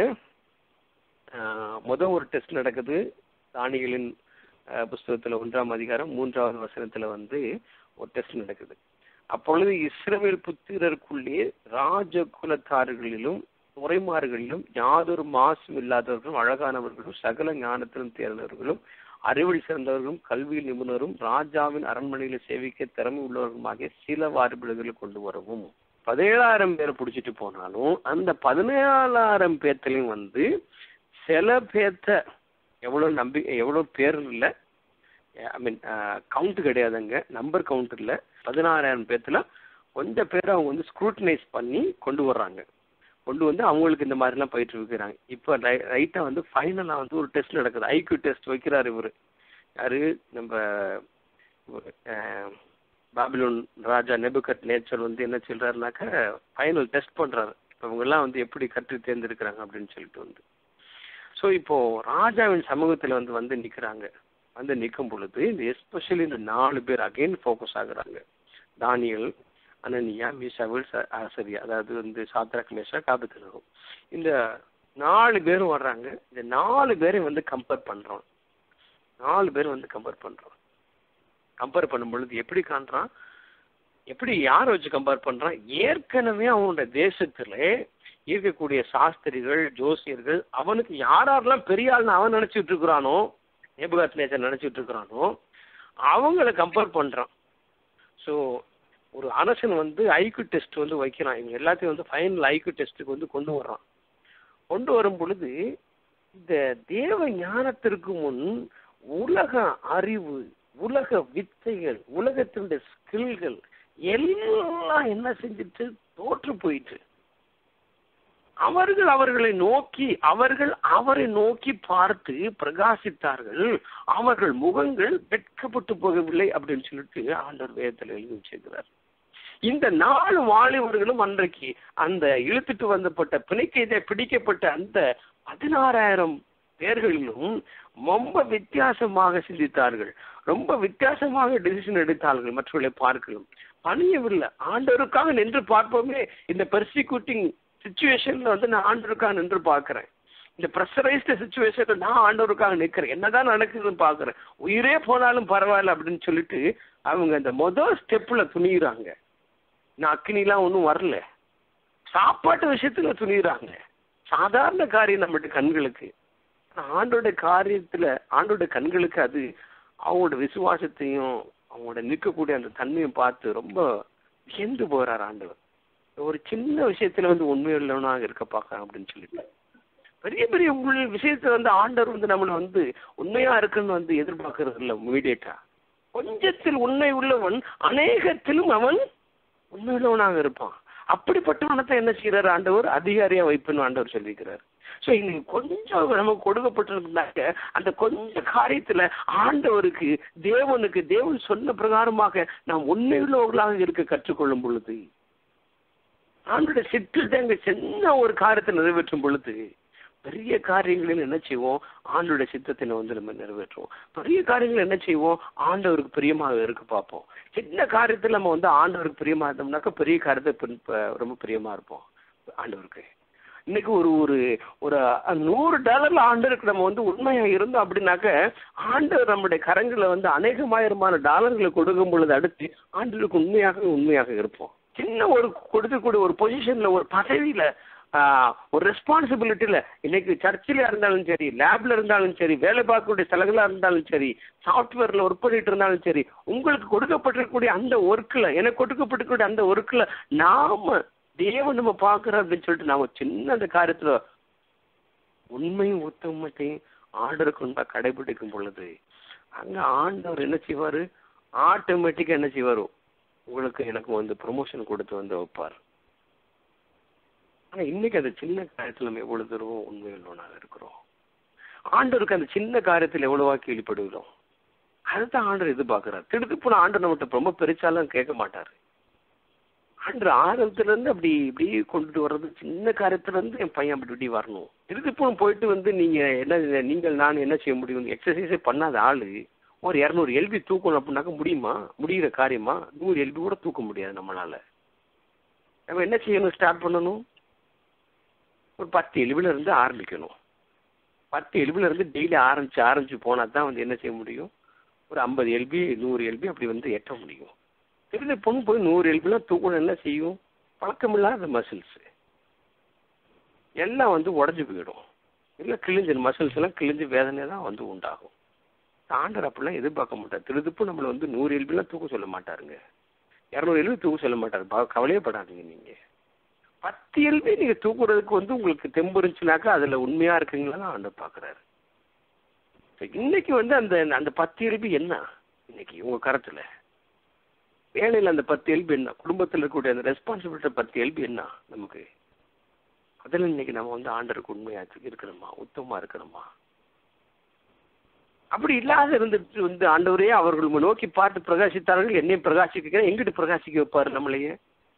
ஆஹ், முத ஒரு டெஸ்ட் நடக்குது தானிகளின் ஆஹ், புஸ்தகத்துல ஒன்றாம் அதிகாரம் மூன்றாவது வசனத்துல வந்து ஒரு டெஸ்ட் நடக்குது அப்பொழுது இஸ்ரவேல் புத்திரருக்குள்ளே ராஜ குலத்தார்களிலும் முறைமார்களிலும் யாதொரு மாசும் இல்லாதவர்களும் அழகானவர்களும் சகல ஞானத்திலும் தேர்ந்தவர்களும் அறிவில் சிறந்தவர்களும் கல்வியில் நிபுணரும் ராஜாவின் அரண்மனையில சேவிக்க திறமை உள்ளவர்களுமாகிய சில வார்பிடுகளை கொண்டு வரவும் பதினேழாயிரம் பேரை பிடிச்சிட்டு போனாலும் அந்த பதினேழாயிரம் பேர்த்திலையும் வந்து சில பேர்த்த எவ்வளவு நம்பி எவ்வளவு பேர் இல்லை ஐ மீன் கவுண்ட் கிடையாதுங்க நம்பர் கவுண்ட் இல்லை பதினாறாயிரம் பேர்த்துல கொஞ்சம் பேர் அவங்க வந்து ஸ்க்ரூட்டனைஸ் பண்ணி கொண்டு வர்றாங்க கொண்டு வந்து அவங்களுக்கு இந்த மாதிரிலாம் பயிற்சி வைக்கிறாங்க இப்போ ரைட்டா வந்து ஃபைனலா வந்து ஒரு டெஸ்ட் நடக்குது ஐக்யூ டெஸ்ட் வைக்கிறாரு இவரு யாரு நம்ம இவரு, அஹ், பாபிலோன் ராஜா நெபுகட் நேச்சர் வந்து என்ன சொல்றாருனாக்க ஃபைனல் டெஸ்ட் பண்றாரு இப்போ இவங்க எல்லாம் வந்து எப்படி கற்று தேர்ந்தெடுக்கிறாங்க அப்படின்னு சொல்லிட்டு வந்து ஸோ இப்போ ராஜாவின் சமூகத்துல வந்து வந்து நிக்கிறாங்க வந்து நிற்கும் பொழுது இந்த எஸ்பெஷலி இந்த நாலு பேர் அகைன் ஃபோக்கஸ் ஆகுறாங்க தானியல் அனனியா மீசாவில் ச- ஆசிரியா அதாவது வந்து சாத்ராக் மேஷா காபத்தினரும் இந்த நாலு பேரும் வர்றாங்க இந்த நாலு பேரையும் வந்து கம்பேர் பண்றோம் நாலு பேர் வந்து கம்பேர் பண்றோம் கம்பேர் பண்ணும் பொழுது எப்படி காண்றான் எப்படி யாரை வச்சு கம்பேர் பண்றான் ஏற்கனவே அவனோட தேசத்துல இருக்கக்கூடிய சாஸ்திரிகள் ஜோசியர்கள் அவனுக்கு யார் யாரெல்லாம் பெரிய ஆள்னு அவன் நினைச்சிட்டு இருக்கிறானோ நேபுகாத் நேச்சர் நினைச்சிட்டு இருக்கிறானோ அவங்கள கம்பேர் பண்றான் ஸோ ஒரு அரசன் வந்து ஐக்யூ டெஸ்ட் வந்து வைக்கிறான் இவங்க எல்லாத்தையும் வந்து ஃபைனல் ஐக்யூ டெஸ்ட்டுக்கு வந்து கொண்டு வர்றான் கொண்டு வரும் பொழுது இந்த தேவ ஞானத்திற்கு முன் உலக அறிவு உலக வித்தைகள் உலகத்தினுடைய ஸ்கில்கள் எல்லாம் என்ன செஞ்சுட்டு தோற்று போயிட்டு அவர்கள் அவர்களை நோக்கி அவர்கள் அவரை நோக்கி பார்த்து பிரகாசித்தார்கள் அவர்கள் முகங்கள் வெட்கப்பட்டு போகவில்லை அப்படின்னு சொல்லிட்டு ஆண்டவர் வேதத்தில் எழுதி வச்சிருக்கிறார் இந்த நாலு வாலிபர்களும் அன்றைக்கு அந்த இழுத்துட்டு வந்தப்பட்ட பிணைக்கைதை பிடிக்கப்பட்ட அந்த பதினாறாயிரம் பேர்களிலும் ரொம்ப வித்தியாசமாக சிந்தித்தார்கள் ரொம்ப வித்தியாசமாக டிசிஷன் எடுத்தார்கள் மற்றவர்களை பார்க்கலாம் பணியவில்லை ஆண்டவருக்காக நின்று பார்ப்போமே இந்த பெர்சிக்யூட்டிங் சுச்சுவேஷன்ல வந்து நான் ஆண்டவருக்காக நின்று பார்க்கிறேன் இந்த ப்ரெஷரைஸ்டு சுச்சுவேஷன்ல நான் ஆண்டவருக்காக நிற்கிறேன் என்னதான் நடக்குதுன்னு பார்க்கிறேன் உயிரே போனாலும் பரவாயில்ல அப்படின்னு சொல்லிட்டு அவங்க அந்த முதல் ஸ்டெப்ல துணிகிறாங்க நான் அக்னிலாம் ஒன்றும் வரல சாப்பாட்டு விஷயத்துல துணிகிறாங்க சாதாரண காரியம் நம்மளுடைய கண்களுக்கு ஆனா ஆண்டோட காரியத்துல ஆண்டோட கண்களுக்கு அது அவங்களோட விசுவாசத்தையும் அவங்களோட நிற்கக்கூடிய அந்த தன்மையும் பார்த்து ரொம்ப வியந்து போறார் ஆண்டவர் ஒரு சின்ன விஷயத்துல வந்து உண்மையுள்ளவனாக இருக்க பார்க்கலாம் அப்படின்னு சொல்லிட்டு பெரிய பெரிய உள்ள விஷயத்துல வந்து ஆண்டவர் வந்து நம்மளை வந்து உண்மையா இருக்குன்னு வந்து எதிர்பார்க்கறது இல்லை இமீடியட்டா கொஞ்சத்தில் உண்மை உள்ளவன் அநேகத்திலும் அவன் உண்மையுள்ளவனாக இருப்பான் அப்படிப்பட்டவனத்தை என்ன செய்யறாரு ஆண்டவர் அதிகாரியா வைப்புன்னு ஆண்டவர் சொல்லியிருக்கிறார் சோ இன்னைக்கு கொஞ்சம் நமக்கு கொடுக்கப்பட்டிருந்தாக்க அந்த கொஞ்ச காரியத்துல ஆண்டவருக்கு தேவனுக்கு தேவன் சொன்ன பிரகாரமாக நாம் உண்மையுள்ளவர்களாக இருக்க கற்றுக்கொள்ளும் பொழுது ஆண்டோட சிற்றத்தை அங்க சின்ன ஒரு காரியத்தை நிறைவேற்றும் பொழுது பெரிய காரியங்களில் என்ன செய்வோம் ஆண்டோட சித்தத்தை வந்து நம்ம நிறைவேற்றுவோம் பெரிய காரியங்கள் என்ன செய்வோம் ஆண்டவருக்கு பிரியமாக இருக்க பார்ப்போம் சின்ன காரியத்தில் நம்ம வந்து ஆண்டவருக்கு பிரியமா இருந்தோம்னாக்கா பெரிய காரியத்தை பின்- ப- ரொம்ப பிரியமா இருப்போம் ஆண்டவருக்கு இன்னைக்கு ஒரு ஒரு ஒரு நூறு டாலர்ல ஆண்டருக்கு நம்ம வந்து உண்மையா இருந்தோம் அப்படின்னாக்க ஆண்டவர் நம்முடைய கரங்களை வந்து அநேகமாயிரமான டாலர்களை கொடுக்கும் பொழுது அடுத்து ஆண்டவருக்கு உண்மையாக உண்மையாக இருப்போம் சின்ன ஒரு கொடுக்கக்கூடிய ஒரு பொசிஷன்ல ஒரு பதவியில ஆஹ், ஒரு ரெஸ்பான்சிபிலிட்டியில இன்னைக்கு சர்ச்சில் இருந்தாலும் சரி லேப்ல இருந்தாலும் சரி வேலை பார்க்கக்கூடிய ஸ்தலங்களா இருந்தாலும் சரி சாஃப்ட்வேர்ல ஒர்க் பண்ணிட்டு இருந்தாலும் சரி உங்களுக்கு கொடுக்கப்பட்டிருக்கக்கூடிய அந்த ஒர்க்ல எனக்கு கொடுக்கப்பட்டிருக்கக்கூடிய அந்த ஒர்க்ல நாம தேவன் நம்ம பார்க்கிறோம் அப்படின்னு சொல்லிட்டு நாம சின்ன அந்த காரியத்துல உண்மையும் உத்தமத்தையும் ஆர்டருக்கு உண்மை கடைபிடிக்கும் பொழுது அங்க ஆண்டவர் என்ன செய்வாரு ஆட்டோமேட்டிக்கா என்ன செய்வாரு உங்களுக்கு எனக்கு வந்து ப்ரொமோஷன் கொடுத்து வந்து வைப்பார் ஆனா இன்னைக்கு அந்த சின்ன காரியத்துல நம்ம எவ்வளவு தூரம் உண்மையுள்ளவனாக இருக்கிறோம் ஆண்டவருக்கு அந்த சின்ன காரியத்தில் எவ்வளவா கீழ்ப்படுகிறோம் அதுதான் ஆண்டவர் எதிர்பார்க்கிறார் திடுத்துப்புன ஆண்டவர் நம்மகிட்ட ரொம்ப பெருசாலாம் கேட்க மாட்டாரு ஆண்டர் ஆரம்பத்துல இருந்து அப்படி இப்படி கொண்டுட்டு வர்றது சின்ன காரியத்துல இருந்து என் பையன் அப்படி இப்படி வரணும் திருப்பூர் போயிட்டு வந்து நீங்க என்ன நீங்கள் நான் என்ன செய்ய முடியும் எக்ஸசைஸே பண்ணாத ஆளு ஒரு இரநூறு எல்பி தூக்கணும் அப்படின்னாக்க முடியுமா முடிகிற காரியமா நூறு எல்பி கூட தூக்க முடியாது நம்மளால நம்ம என்ன செய்யணும் ஸ்டார்ட் பண்ணணும் ஒரு பத்து எலும்புல இருந்து ஆரம்பிக்கணும் பத்து எலும்புல இருந்து டெய்லி ஆரம்பிச்சு ஆரம்பிச்சு போனா தான் வந்து என்ன செய்ய முடியும் ஒரு ஐம்பது எல்பி நூறு எல்பி அப்படி வந்து எட்ட முடியும் திருந்த பொண்ணு போய் நூறு எல்பிலாம் தூக்கணும் என்ன செய்யும் பழக்கமில்லாத மசில்ஸ் எல்லாம் வந்து உடஞ்சு போயிடும் இல்லை கிழிஞ்ச மசில்ஸ் எல்லாம் கிழிஞ்சு வேதனை தான் வந்து உண்டாகும் ஆண்டர் அப்படிலாம் எதிர்பார்க்க மாட்டார் திருதுப்பு நம்மளை வந்து நூறு எல்பிலாம் தூக்க சொல்ல மாட்டாருங்க இரநூறு எல்பி தூக்க சொல்ல மாட்டார் பா- கவலையே படாதீங்க நீங்க பத்து எல்பி நீங்க தூக்குறதுக்கு வந்து உங்களுக்கு தெம்பு இருந்துச்சுனாக்கா அதுல உண்மையா இருக்குங்களா ஆண்டர் பாக்குறாரு சரி, இன்னைக்கு வந்து அந்த அந்த பத்து எல்பி என்ன இன்னைக்கு உங்க கரத்துல வேலையில் அந்த பத்து எல்பி என்ன குடும்பத்தில் இருக்கக்கூடிய அந்த ரெஸ்பான்சிபிலிட்டி பத்து எல்பி என்ன நமக்கு அதில் இன்னைக்கு நம்ம வந்து ஆண்டருக்கு உண்மையா இருக்கணுமா உத்தமமா இருக்கணுமா அப்படி இல்லாத இருந்துட்டு வந்து ஆண்டவரே அவர்கள் உம்மை நோக்கி பார்த்து பிரகாசித்தார்கள் என்னையும் பிரகாசிக்க எங்கிட்டு பிரகாசிக்க வைப்பாரு நம்மளையே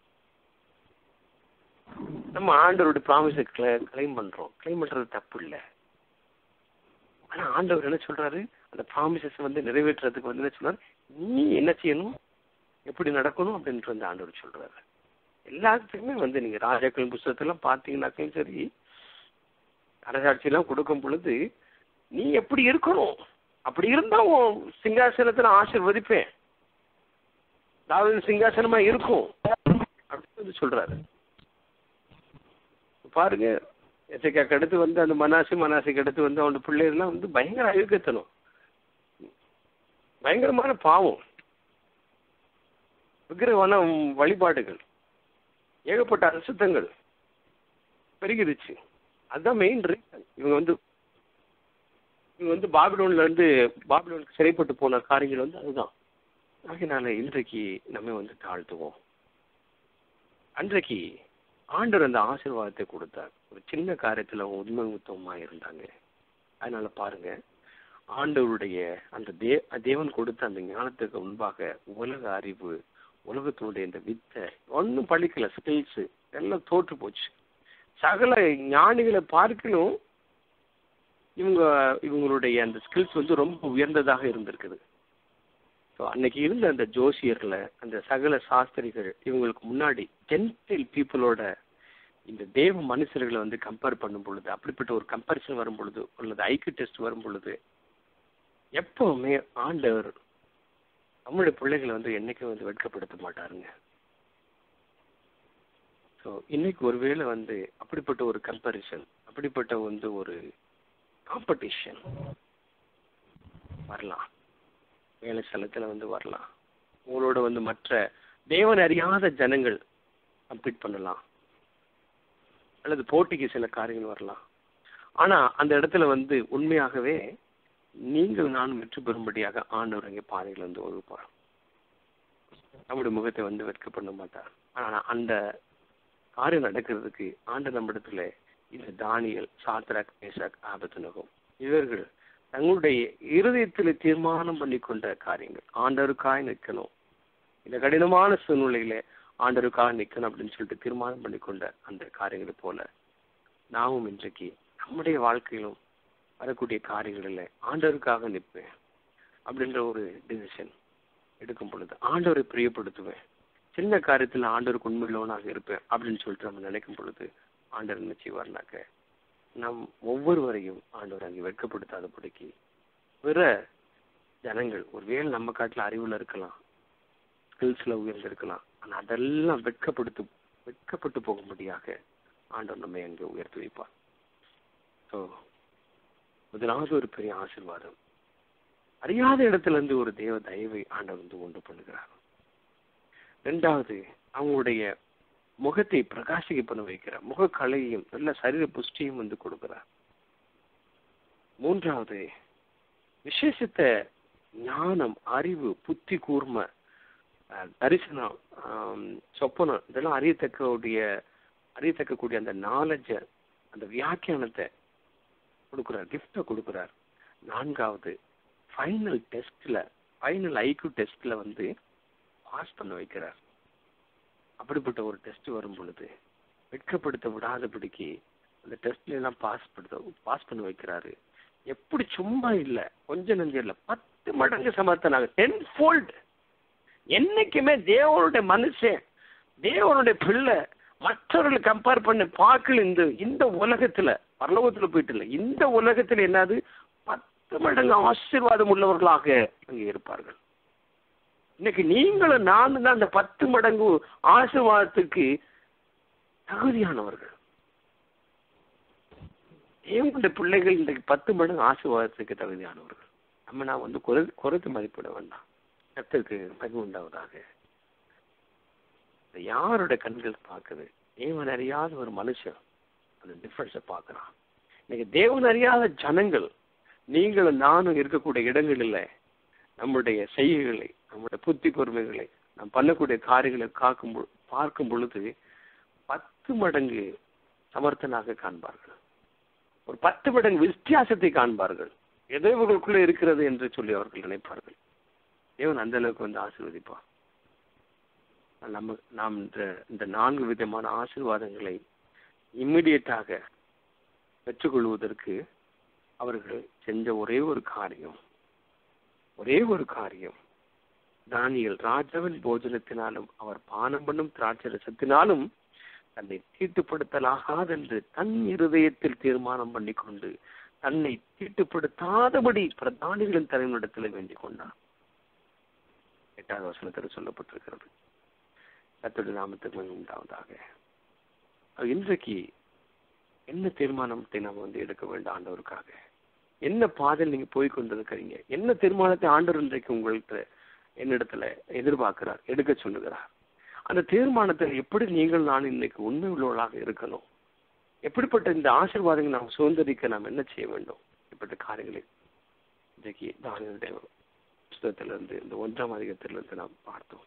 நம்ம ஆண்டவருடைய ப்ராமிஸை கிளைம் பண்றோம் கிளைம் பண்றது தப்பு இல்லை ஆனா ஆண்டவர் என்ன சொல்றாரு அந்த ப்ராமிசஸ் வந்து நிறைவேற்றுறதுக்கு வந்து என்ன சொல்றாரு நீ என்ன செய்யணும் எப்படி நடக்கணும் அப்படின்ட்டு வந்து ஆண்டவர் சொல்றாரு எல்லாத்துக்குமே வந்து நீங்க ராஜாக்கள் புஸ்தகத்தெல்லாம் பார்த்தீங்கன்னாக்கையும் சரி அரசாட்சியெல்லாம் கொடுக்கும் பொழுது நீ எப்படி இருக்கணும் அப்படி இருந்தா உன் சிங்காசனத்துல ஆசீர்வதிப்பேன் தாவீது சிங்காசனமா இருக்கும் அப்படின்னு வந்து சொல்றாரு பாருங்க எசைக்காக்கு அடுத்து வந்து அந்த மனாசி மனாசிக்கு அடுத்து வந்து அவனோட பிள்ளைகள்லாம் வந்து பயங்கர அழுக்கத்தனம் பயங்கரமான பாவம் விக்கிரகமான வழிபாடுகள் ஏகப்பட்ட அசுத்தங்கள் பெருகிடுச்சு அதுதான் மெயின் ரீசன் இவங்க வந்து இவங்க வந்து பாபிலோன்ல இருந்து பாபிலோனுக்கு சிறைப்பட்டு போன காரியங்கள் வந்து அதுதான் ஆகையினால இன்றைக்கு நம்ம வந்து தாழ்த்துவோம் அன்றைக்கு ஆண்டவர் அந்த ஆசீர்வாதத்தை கொடுத்தார் ஒரு சின்ன காரியத்துல அவங்க உண்மை உத்தமமா இருந்தாங்க அதனால பாருங்க ஆண்டவருடைய அந்த தே தேவன் கொடுத்த அந்த ஞானத்துக்கு முன்பாக உலக அறிவு உலகத்தினுடைய இந்த வித்தை ஒன்றும் பழிக்கல ஸ்கில்ஸ் எல்லாம் தோற்று போச்சு சகல ஞானிகளை பார்க்கலும் இவங்க இவங்களுடைய அந்த ஸ்கில்ஸ் வந்து ரொம்ப உயர்ந்ததாக இருந்திருக்குது ஸோ அன்னைக்கு இருந்த அந்த ஜோசியர்ல அந்த சகல சாஸ்திரிகள் இவங்களுக்கு முன்னாடி ஜென்டில் பீப்புளோட இந்த தேவ மனுஷர்களை வந்து கம்பேர் பண்ணும் பொழுது அப்படிப்பட்ட ஒரு கம்பேரிசன் வரும் பொழுது அல்லது ஐக்கிய டெஸ்ட் வரும் பொழுது எப்பவுமே ஆண்டவர் நம்மளுடைய பிள்ளைகளை வந்து என்னைக்கும் வந்து வெட்கப்படுத்த மாட்டாருங்க ஸோ இன்னைக்கு ஒருவேளை வந்து அப்படிப்பட்ட ஒரு கம்பேரிசன் அப்படிப்பட்ட வந்து ஒரு காம்படிஷன் வரலாம் வேலை ஸ்தலத்துல வந்து வரலாம் உங்களோட வந்து மற்ற தேவன் அறியாத ஜனங்கள் கம்ப்ளீட் பண்ணலாம் அல்லது போட்டிக்கு சில காரியங்கள் வரலாம் ஆனா அந்த இடத்துல வந்து உண்மையாகவே நீங்கள் நானும் வெற்றி பெறும்படியாக ஆண்டவர் அங்கே பாதைகள் வந்து ஒழுப்பார் நம்முடைய முகத்தை வந்து வெட்க பண்ண மாட்டார் ஆனா அந்த காரியம் நடக்கிறதுக்கு ஆண்டு நம்மிடத்துல இந்த தானியல் சாத்ராக் மேசாக் ஆபத்துனகம் இவர்கள் தங்களுடைய இருதயத்தில் தீர்மானம் பண்ணி கொண்ட காரியங்கள் ஆண்டவருக்காய் நிற்கணும் இந்த கடினமான சூழ்நிலையில ஆண்டவருக்காக நிற்கணும் அப்படின்னு சொல்லிட்டு தீர்மானம் பண்ணி கொண்ட அந்த காரியங்களை போல நாமும் இன்றைக்கு நம்முடைய வாழ்க்கையிலும் வரக்கூடிய காரியங்களில் ஆண்டவருக்காக நிற்பேன் அப்படின்ற ஒரு டிசிஷன் எடுக்கும் பொழுது ஆண்டவரை பிரியப்படுத்துவேன் சின்ன காரியத்தில் ஆண்டவருக்கு உண்மையுள்ளவனாக இருப்பேன் அப்படின்னு சொல்லிட்டு நம்ம நினைக்கும் பொழுது ஆண்டவர் என்ன செய்வார்னாக்க நம் ஒவ்வொருவரையும் ஆண்டவர் அங்கே வெட்கப்படுத்தாதபடிக்கு பிற ஜனங்கள் ஒருவேளை நம்ம காட்டில் அறிவுல இருக்கலாம் ஸ்கில்ஸ்ல உயர்ந்து இருக்கலாம் ஆனா அதெல்லாம் வெட்கப்படுத்து வெட்கப்பட்டு போகும்படியாக ஆண்டவர் நம்மை அங்கே உயர்த்தி வைப்பார் ஸோ முதலாவது ஒரு பெரிய ஆசீர்வாதம் அறியாத இடத்துல இருந்து ஒரு தேவ தயவை ஆண்டவர் வந்து உண்டு பண்ணுகிறார் ரெண்டாவது அவங்களுடைய முகத்தை பிரகாசிக்க பண்ண வைக்கிறார் முக கலையும் நல்ல சரீர புஷ்டியும் வந்து கொடுக்கிறார் மூன்றாவது விசேஷத்த ஞானம் அறிவு புத்தி கூர்ம அஹ், தரிசனம் ஆம், சொப்பனம் இதெல்லாம் அறியத்தக்கக்கூடிய அறியத்தக்கக்கூடிய அந்த நாலேஜ அந்த வியாக்கியானத்தை கொடுக்குறார் கிஃப்டை கொடுக்குறார் நான்காவது ஃபைனல் டெஸ்ட்ல ஃபைனல் ஐக்யூ டெஸ்ட்ல வந்து பாஸ் பண்ண வைக்கிறார் அப்படிப்பட்ட ஒரு டெஸ்ட் வரும் பொழுது வெட்கப்படுத்த விடாதபடிக்கு அந்த டெஸ்ட்ல எல்லாம் பாஸ் படுத்த பாஸ் பண்ண வைக்கிறாரு எப்படி சும்மா இல்ல கொஞ்ச நஞ்சம் இல்ல பத்து மடங்கு சமர்த்தனாங்க டென் ஃபோல்ட் என்னைக்குமே தேவனுடைய மனுஷன் தேவனுடைய பிள்ளை மற்றவர்களை கம்பேர் பண்ணி பார்க்கல இந்த இந்த உலகத்துல பரலோகத்துல போயிட்டு இல்ல இந்த உலகத்துல என்னது பத்து மடங்கு ஆசீர்வாதம் உள்ளவர்களாக அங்கே இருப்பார்கள் இன்னைக்கு நீங்களும் நானும் தான் அந்த பத்து மடங்கு ஆசீர்வாதத்துக்கு தகுதியானவர்கள் தேவனுடைய பிள்ளைகள் இன்றைக்கு பத்து மடங்கு ஆசீர்வாதத்துக்கு தகுதியானவர்கள் நம்ம நான் வந்து குறை குறைத்து மதிப்பிட வேண்டாம் கர்த்தருக்கு மகிமை உண்டாவதாக இதை யாருடைய கண்கள் பார்க்குது தேவன் அறியாத ஒரு மனுஷன் அந்த டிஃபரன்ஸை பார்க்கறான் இன்னைக்கு தேவன் அறியாத ஜனங்கள் நீங்களும் நானும் இருக்கக்கூடிய இடங்களில் நம்முடைய செய்கைகளை நம்முடைய புத்தி பொறுமைகளை நாம் பண்ணக்கூடிய காரியங்களை காக்கும் பொ- பார்க்கும் பொழுது பத்து மடங்கு சமர்த்தனாக காண்பார்கள் ஒரு பத்து மடங்கு வித்தியாசத்தை காண்பார்கள் எதோ இவர்களுக்குள்ளே இருக்கிறது என்று சொல்லி அவர்கள் நினைப்பார்கள் தேவன் அந்த அளவுக்கு வந்து ஆசீர்வதிப்பார் நம்ம நாம் இந்த இந்த நான்கு விதமான ஆசீர்வாதங்களை இம்மிடியட்டாக பெற்றுக்கொள்வதற்கு அவர்கள் செஞ்ச ஒரே ஒரு காரியம் ஒரே ஒரு காரியம் தானியல் ராஜாவின் போஜனத்தினாலும் அவர் பானம் பண்ணும் திராட்சை ரசத்தினாலும் தன்னை தீட்டுப்படுத்தலாகாதென்று தன் இருதயத்தில் தீர்மானம் பண்ணிக்கொண்டு தன்னை தீட்டுப்படுத்தாதபடி பிரதானிகளின் தலைவனிடத்தில் வேண்டிக் கொண்டார் எட்டாவது வசனத்தில் சொல்லப்பட்டிருக்கிறது கத்தோட நாமத்துக்கு மகிமை உண்டாவதாக அது இன்றைக்கு என்ன தீர்மானத்தை நாம் வந்து எடுக்க வேண்டும் ஆண்டவருக்காக என்ன பாதையில் நீங்க போய் கொண்டிருக்கிறீங்க என்ன தீர்மானத்தை ஆண்டவர் இன்றைக்கு உங்கள்கிட்ட என்னிடத்துல எதிர்பார்க்கிறார் எடுக்க சொல்லுகிறார் அந்த தீர்மானத்தில் எப்படி நீங்கள் நான் இன்னைக்கு உண்மை உள்ளவர்களாக இருக்கணும் எப்படிப்பட்ட இந்த ஆசீர்வாதங்களை நாம் சுதந்திரிக்க நாம் என்ன செய்ய வேண்டும் இப்படிப்பட்ட காரியங்களை இன்றைக்கு தானியனுடைய புஸ்தகத்திலிருந்து இந்த ஒன்றாம் அதிகத்திலிருந்து நாம் பார்த்தோம்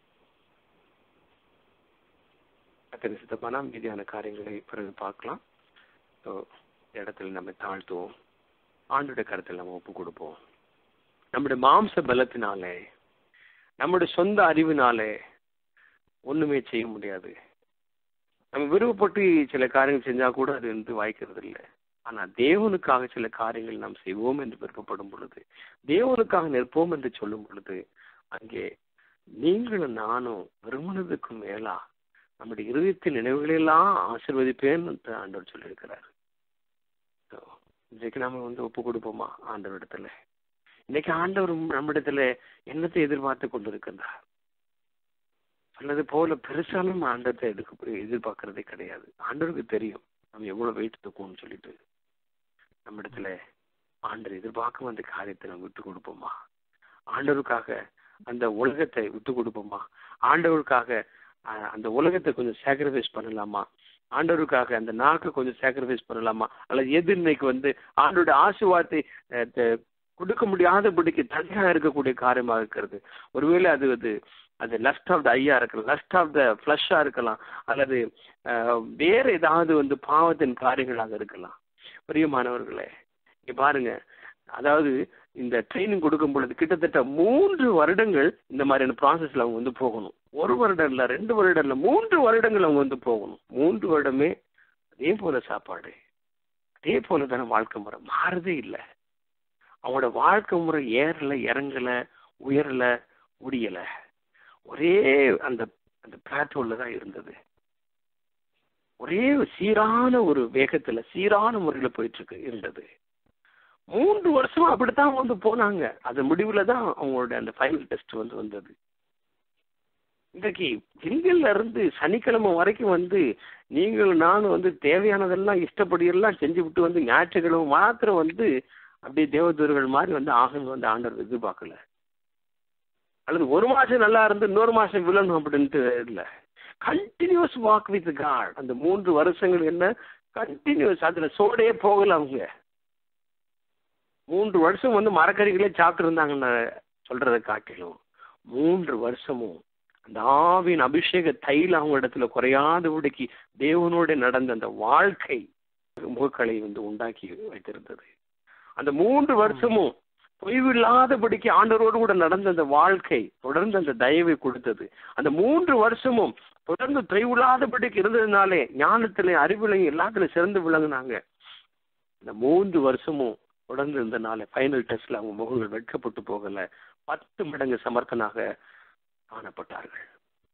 அத்தனை சித்தப்பானா மீதியான காரியங்களை பிறகு பார்க்கலாம் ஸோ இடத்துல நம்ம தாழ்த்துவோம் ஆண்டுடைய கருத்தில் நம்ம ஒப்பு கொடுப்போம் நம்முடைய மாம்ச பலத்தினாலே நம்முடைய சொந்த அறிவினாலே ஒண்ணுமே செய்ய முடியாது நம்ம விருப்பப்பட்டு சில காரியங்கள் செஞ்சா கூட அது வந்து வாய்க்கிறது இல்லை ஆனா தேவனுக்காக சில காரியங்கள் நாம் செய்வோம் என்று விருப்பப்படும் பொழுது தேவனுக்காக நிற்போம் என்று சொல்லும் பொழுது அங்கே நீங்களும் நானும் விரும்பினதுக்கும் மேலா நம்முடைய இருதயத்தின் நினைவுகளெல்லாம் ஆசிர்வதிப்பேன் என்று ஆண்டவர் சொல்லியிருக்கிறார் So, இன்றைக்கு நாம வந்து ஒப்பு கொடுப்போமா ஆண்டவர் இடத்துல இன்னைக்கு ஆண்டவர் நம்மிடத்துல என்னத்தை எதிர்பார்த்து கொண்டிருக்கின்றார் அல்லது போல பெருசாலும் ஆண்டத்தை எடுக்க எதிர்பார்க்கறதே கிடையாது ஆண்டவருக்கு தெரியும் நம்ம எவ்வளவு வெயிட் தூக்கும்னு சொல்லிட்டு நம்ம இடத்துல ஆண்டவர் எதிர்பார்க்கும் அந்த காரியத்தை நம்ம விட்டு கொடுப்போமா ஆண்டவருக்காக அந்த உலகத்தை விட்டு கொடுப்போமா ஆண்டவருக்காக அஹ், அந்த உலகத்தை கொஞ்சம் சாக்ரிஃபைஸ் பண்ணலாமா ஆண்டவருக்காக அந்த நாக்கை கொஞ்சம் சாக்ரிஃபைஸ் பண்ணலாமா அல்லது எது இன்னைக்கு வந்து ஆண்டோட ஆசீர்வாதத்தை அஹ், த- கொடுக்க முடியாதபடிக்கு தடையாக இருக்கக்கூடிய காரியமாக இருக்கிறது ஒருவேளை அது அது அது லஸ்ட் ஆஃப் த ஐயா இருக்கலாம் லஸ்ட் ஆஃப் த ஃப்ளஷ்ஷா இருக்கலாம் அல்லது அஹ், வேற ஏதாவது வந்து பாவத்தின் காரியங்களாக இருக்கலாம் பிரியமானவர்களே இங்க பாருங்க அதாவது இந்த ட்ரைனிங் கொடுக்கும் பொழுது கிட்டத்தட்ட மூன்று வருடங்கள் இந்த மாதிரியான ப்ராசஸ்ல அவங்க வந்து போகணும் ஒரு வருடம் இல்ல ரெண்டு வருடம் இல்ல மூன்று வருடங்கள் அவங்க வந்து போகணும் மூன்று வருடமே அதே போல சாப்பாடு அதே போல தானே வாழ்க்கை முறை மாறதே இல்லை அவங்களோட வாழ்க்கை முறை ஏறல இறங்கல உயரல முடியல ஒரே அந்த அந்த பிளாட்டோல தான் இருந்தது ஒரே சீரான ஒரு வேகத்துல சீரான முறையில போயிட்டு இருக்கு இருந்தது மூன்று வருஷமா அப்படித்தான் வந்து போனாங்க அது முடிவுல தான் அவங்களோட அந்த ஃபைனல் டெஸ்ட் வந்து வந்தது இன்றைக்கு திங்கள்ல இருந்து சனிக்கிழமை வரைக்கும் வந்து நீங்களும் நானும் வந்து தேவையானதெல்லாம் இஷ்டப்படி எல்லாம் செஞ்சு விட்டு வந்து ஞாயிற்றுக்கிழமை மாத்திரம் வந்து அப்படியே தேவதூர்கள் மாதிரி வந்து ஆகணும் வந்து ஆண்டவர் எதிர்பார்க்கல அல்லது ஒரு மாசம் நல்லா இருந்து இன்னொரு மாசம் விழணும் அப்படின்ட்டு இல்லை கண்டினியூஸ் வாக் வித் காட் அந்த மூன்று வருஷங்கள் என்ன கண்டினியூஸ் அதுல சோடே போகல அவங்க மூன்று வருஷம் வந்து மரக்கறிகளே சாப்பிட்டு இருந்தாங்கன்னு சொல்றதை காட்டிலும் மூன்று வருஷமும் அந்த ஆவின் அபிஷேக தைல அவங்க இடத்துல குறையாதபடிக்கு தேவனோட நடந்த அந்த வாழ்க்கை முகக்கலை வந்து உண்டாக்கி வைத்திருந்தது அந்த மூன்று வருஷமும் தொய்வில்லாதபடிக்கு ஆண்டவரோடு கூட நடந்த அந்த வாழ்க்கை தொடர்ந்து அந்த தயவை கொடுத்தது அந்த மூன்று வருஷமும் தொடர்ந்து தொய்வில்லாதபடிக்கு இருந்ததுனாலே ஞானத்திலே அறிவிலையும் எல்லாத்துலயும் சிறந்து விளங்குனாங்க இந்த மூன்று வருஷமும் தொடர்ந்து இருந்தனால ஃபைனல் டெஸ்ட்ல அவங்க முகங்கள் வெட்கப்பட்டு போகல பத்து மடங்கு சமர்த்தனாக காணப்பட்டார்கள்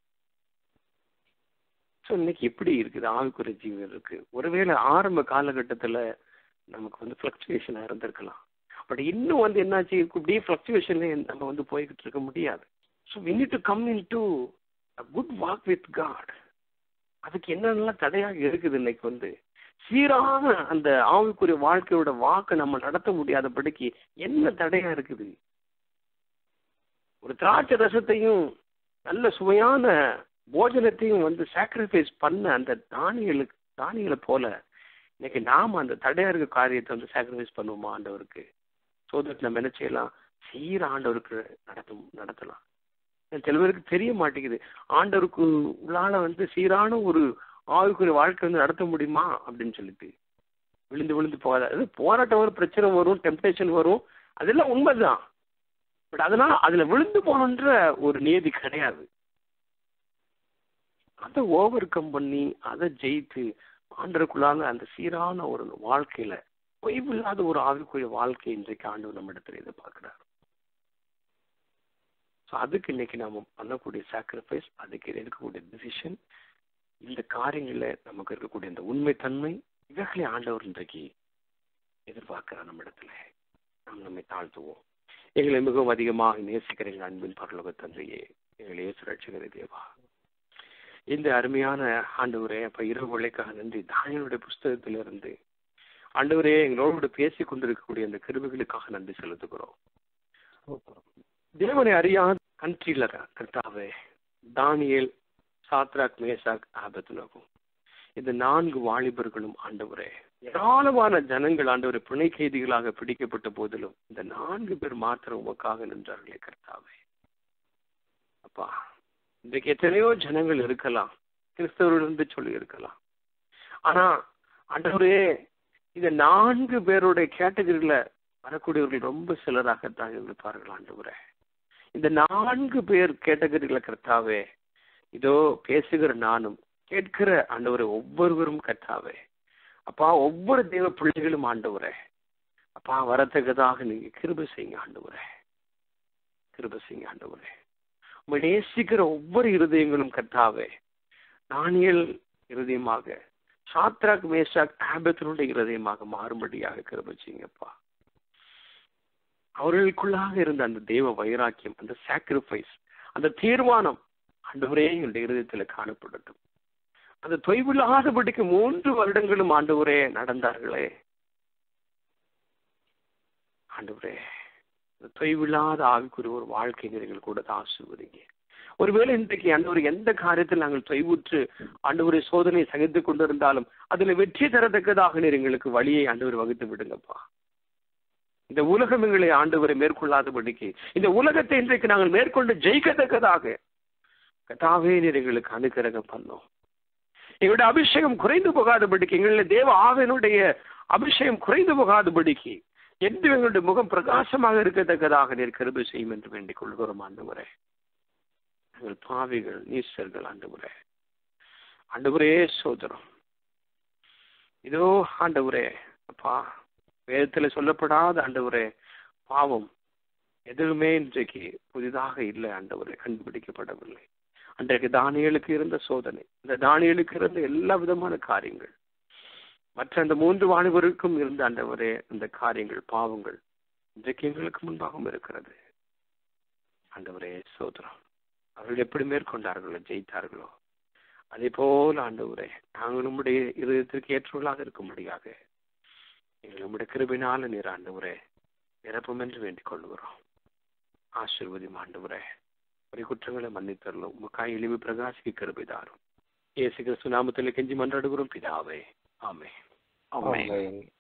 ஸோ இன்னைக்கு எப்படி இருக்குது ஆவிக்குறை ஜீவன் இருக்கு ஒருவேளை ஆரம்ப காலகட்டத்துல நமக்கு வந்து ஃப்ளக்சுவேஷனா இருந்திருக்கலாம் பட் இன்னும் வந்து என்னாச்சு இப்படியே ஃப்ளக்சுவேஷன்ல நம்ம வந்து போய்கிட்டு இருக்க முடியாது so we need to come into good walk with God அதுக்கு என்னென்னலாம் தடையாக இருக்குது இன்னைக்கு வந்து சீரான அந்த ஆவிக்குரிய வாழ்க்கையோட வாக்கை நம்ம நடத்த முடியாதபடிக்கு என்ன தடையா இருக்குது ஒரு திராட்சை ரசத்தையும் நல்ல சுவையான போஜனத்தையும் வந்து சாக்ரிஃபைஸ் பண்ண அந்த தானியலுக்கு தானியலை போல இன்னைக்கு நாம அந்த தடையா இருக்க காரியத்தை வந்து சாக்ரிஃபைஸ் பண்ணுவோமா ஆண்டவருக்கு ஸோ தட் நம்ம என்ன செய்யலாம் சீர ஆண்டவருக்கு நடத்தும் நடத்தலாம் சில பேருக்கு தெரிய மாட்டேங்குது ஆண்டவருக்கு உள்ளால வந்து சீரான ஒரு ஆவிக்குரிய வாழ்க்கை வந்து நடத்த முடியுமா அப்படின்னு சொல்லிட்டு விழுந்து விழுந்து போகாத அது போராட்டம் வரும் பிரச்சனை வரும் டெம்டேஷன் வரும் அதெல்லாம் உண்மைதான் பட் அதனால அதுல விழுந்து போகணுன்ற ஒரு நியதி கிடையாது அதை ஓவர் கம் பண்ணி அதை ஜெயித்து ஆண்டருக்குள்ளான அந்த சீரான ஒரு வாழ்க்கையில பொய்வில்லாத ஒரு ஆவிக்குரிய வாழ்க்கை இன்றைக்கு ஆண்டு நம்ம இடத்துல எதிர்பார்க்கிறார் ஸோ அதுக்கு இன்னைக்கு நாம பண்ணக்கூடிய சாக்ரிஃபைஸ் அதுக்கு எடுக்கக்கூடிய டிசிஷன் இந்த காரியங்கள்ல நமக்கு இருக்கக்கூடிய இந்த உண்மைத்தன்மை இவைகளை ஆண்டவர் இன்றைக்கு எதிர்பார்க்கிறார் நம்ம இடத்துல நாம் நம்மை தாழ்த்துவோம் எங்களை மிகவும் அதிகமாக நேசிக்கிற எங்கள் அன்பின் பரலோக தந்தையே எங்களை இயேசு ரட்சகரே தேவா இந்த அருமையான ஆண்டவரே அப்ப இரவு உழைக்காக நன்றி தானியனுடைய புஸ்தகத்திலிருந்து ஆண்டவரே எங்களோடு பேசி கொண்டிருக்கக்கூடிய அந்த கிருபைகளுக்காக நன்றி செலுத்துகிறோம் தேவனை அறியாத கண்ட்ரியில கர்த்தாவே தானியல் சாத்ராக் மேசாக் ஆபத்துலகும் இந்த நான்கு வாலிபர்களும் ஆண்டவரே ஏராளமான ஜனங்கள் ஆண்டவரை பிணை கைதிகளாக பிடிக்கப்பட்ட போதிலும் இந்த நான்கு பேர் மாத்திரம் உமக்காக நின்றார்களே கர்த்தாவே அப்பா இன்றைக்கு எத்தனையோ ஜனங்கள் இருக்கலாம் கிறிஸ்தவர்கள் சொல்லி இருக்கலாம் ஆனா ஆண்டவரே இந்த நான்கு பேருடைய கேட்டகரியில வரக்கூடியவர்கள் ரொம்ப சிலராகத்தான் இருப்பார்கள் ஆண்டவரே இந்த நான்கு பேர் கேட்டகரியில கர்த்தாவே இதோ பேசுகிற நானும் கேட்கிற ஆண்டவரை ஒவ்வொருவரும் கர்த்தாவே அப்பா ஒவ்வொரு தெய்வ பிள்ளைகளும் ஆண்டவரே அப்பா வரத்தக்கதாக நீங்க கிருப செய்யுங்க ஆண்டவரே கிருப செய்யுங்க ஆண்டவரே உண்மை நேசிக்கிற ஒவ்வொரு இருதயங்களும் கர்த்தாவே தானியல் இருதயமாக சாத்ராக் மேஷாக் ஆபத்தினுடைய இருதயமாக மாறும்படியாக கிருப செய்யுங்கப்பா அவர்களுக்குள்ளாக இருந்த அந்த தெய்வ வைராக்கியம் அந்த சாக்ரிஃபைஸ் அந்த தீர்மானம் ஆண்டவரே எங்களுடைய இருதயத்துல காணப்படட்டும் அந்த தொய்வில்லாதபடிக்கு மூன்று வருடங்களும் ஆண்டவரே நடந்தார்களே ஆண்டவரே அந்த தொய்வில்லாத ஆவிக்குரிய ஒரு வாழ்க்கை நீங்கள் கூட ஆசுவதிங்க ஒருவேளை இன்றைக்கு ஆண்டவர் எந்த காரியத்தில் நாங்கள் தொய்வுற்று ஆண்டவரை சோதனை சகித்துக் கொண்டிருந்தாலும் அதுல வெற்றி தரத்தக்கதாக நீர் எங்களுக்கு வழியை ஆண்டவர் வகுத்து விடுங்கப்பா இந்த உலகம் எங்களை ஆண்டவரை மேற்கொள்ளாதபடிக்கு இந்த உலகத்தை இன்றைக்கு நாங்கள் மேற்கொண்டு ஜெயிக்கத்தக்கதாக கதாவே நீர் எங்களுக்கு அனுக்கிரகம் பண்ணோம் எங்களுடைய அபிஷேகம் குறைந்து போகாதபடிக்கு எங்களுடைய தேவ ஆவனுடைய அபிஷேகம் குறைந்து போகாதபடிக்கு என்று எங்களுடைய முகம் பிரகாசமாக இருக்கத்தக்கதாக நீர் கருது செய்யும் என்று வேண்டிக் கொள்கிறோம் ஆண்டவரே எங்கள் பாவிகள் நீசர்கள் ஆண்டவரே ஆண்டவரே சோதரம் இதோ ஆண்டவரே அப்பா வேதத்துல சொல்லப்படாத ஆண்டவரே பாவம் எதுவுமே இன்றைக்கு புதிதாக இல்லை ஆண்டவரே கண்டுபிடிக்கப்படவில்லை அன்றைக்கு தானியலுக்கு இருந்த சோதனை இந்த தானியலுக்கு இருந்த எல்லா விதமான காரியங்கள் மற்ற அந்த மூன்று வாணிபருக்கும் இருந்த ஆண்டவரே அந்த காரியங்கள் பாவங்கள் இன்றைக்கு எங்களுக்கு முன்பாகவும் இருக்கிறது ஆண்டவரே சோதரம் அவர்கள் எப்படி மேற்கொண்டார்களோ ஜெயித்தார்களோ அதே போல ஆண்டவரே நாங்கள் நம்முடைய இருதயத்திற்கு ஏற்றவர்களாக இருக்கும்படியாக எங்கள் நம்முடைய கிருபினால நீர் ஆண்டவரே நிரப்பும் என்று வேண்டிக் கொள்கிறோம் ஆசிர்வதி ஆண்டவரே ஒரு குற்றங்களை மன்னித்தரலும் உமக்காய் எளிமை பிரகாசிக்க கிருபிதாரும் இயேசு கிறிஸ்து நாமத்தில் கெஞ்சி மன்றாடுகிறோம் பிதாவே ஆமே ஆமென்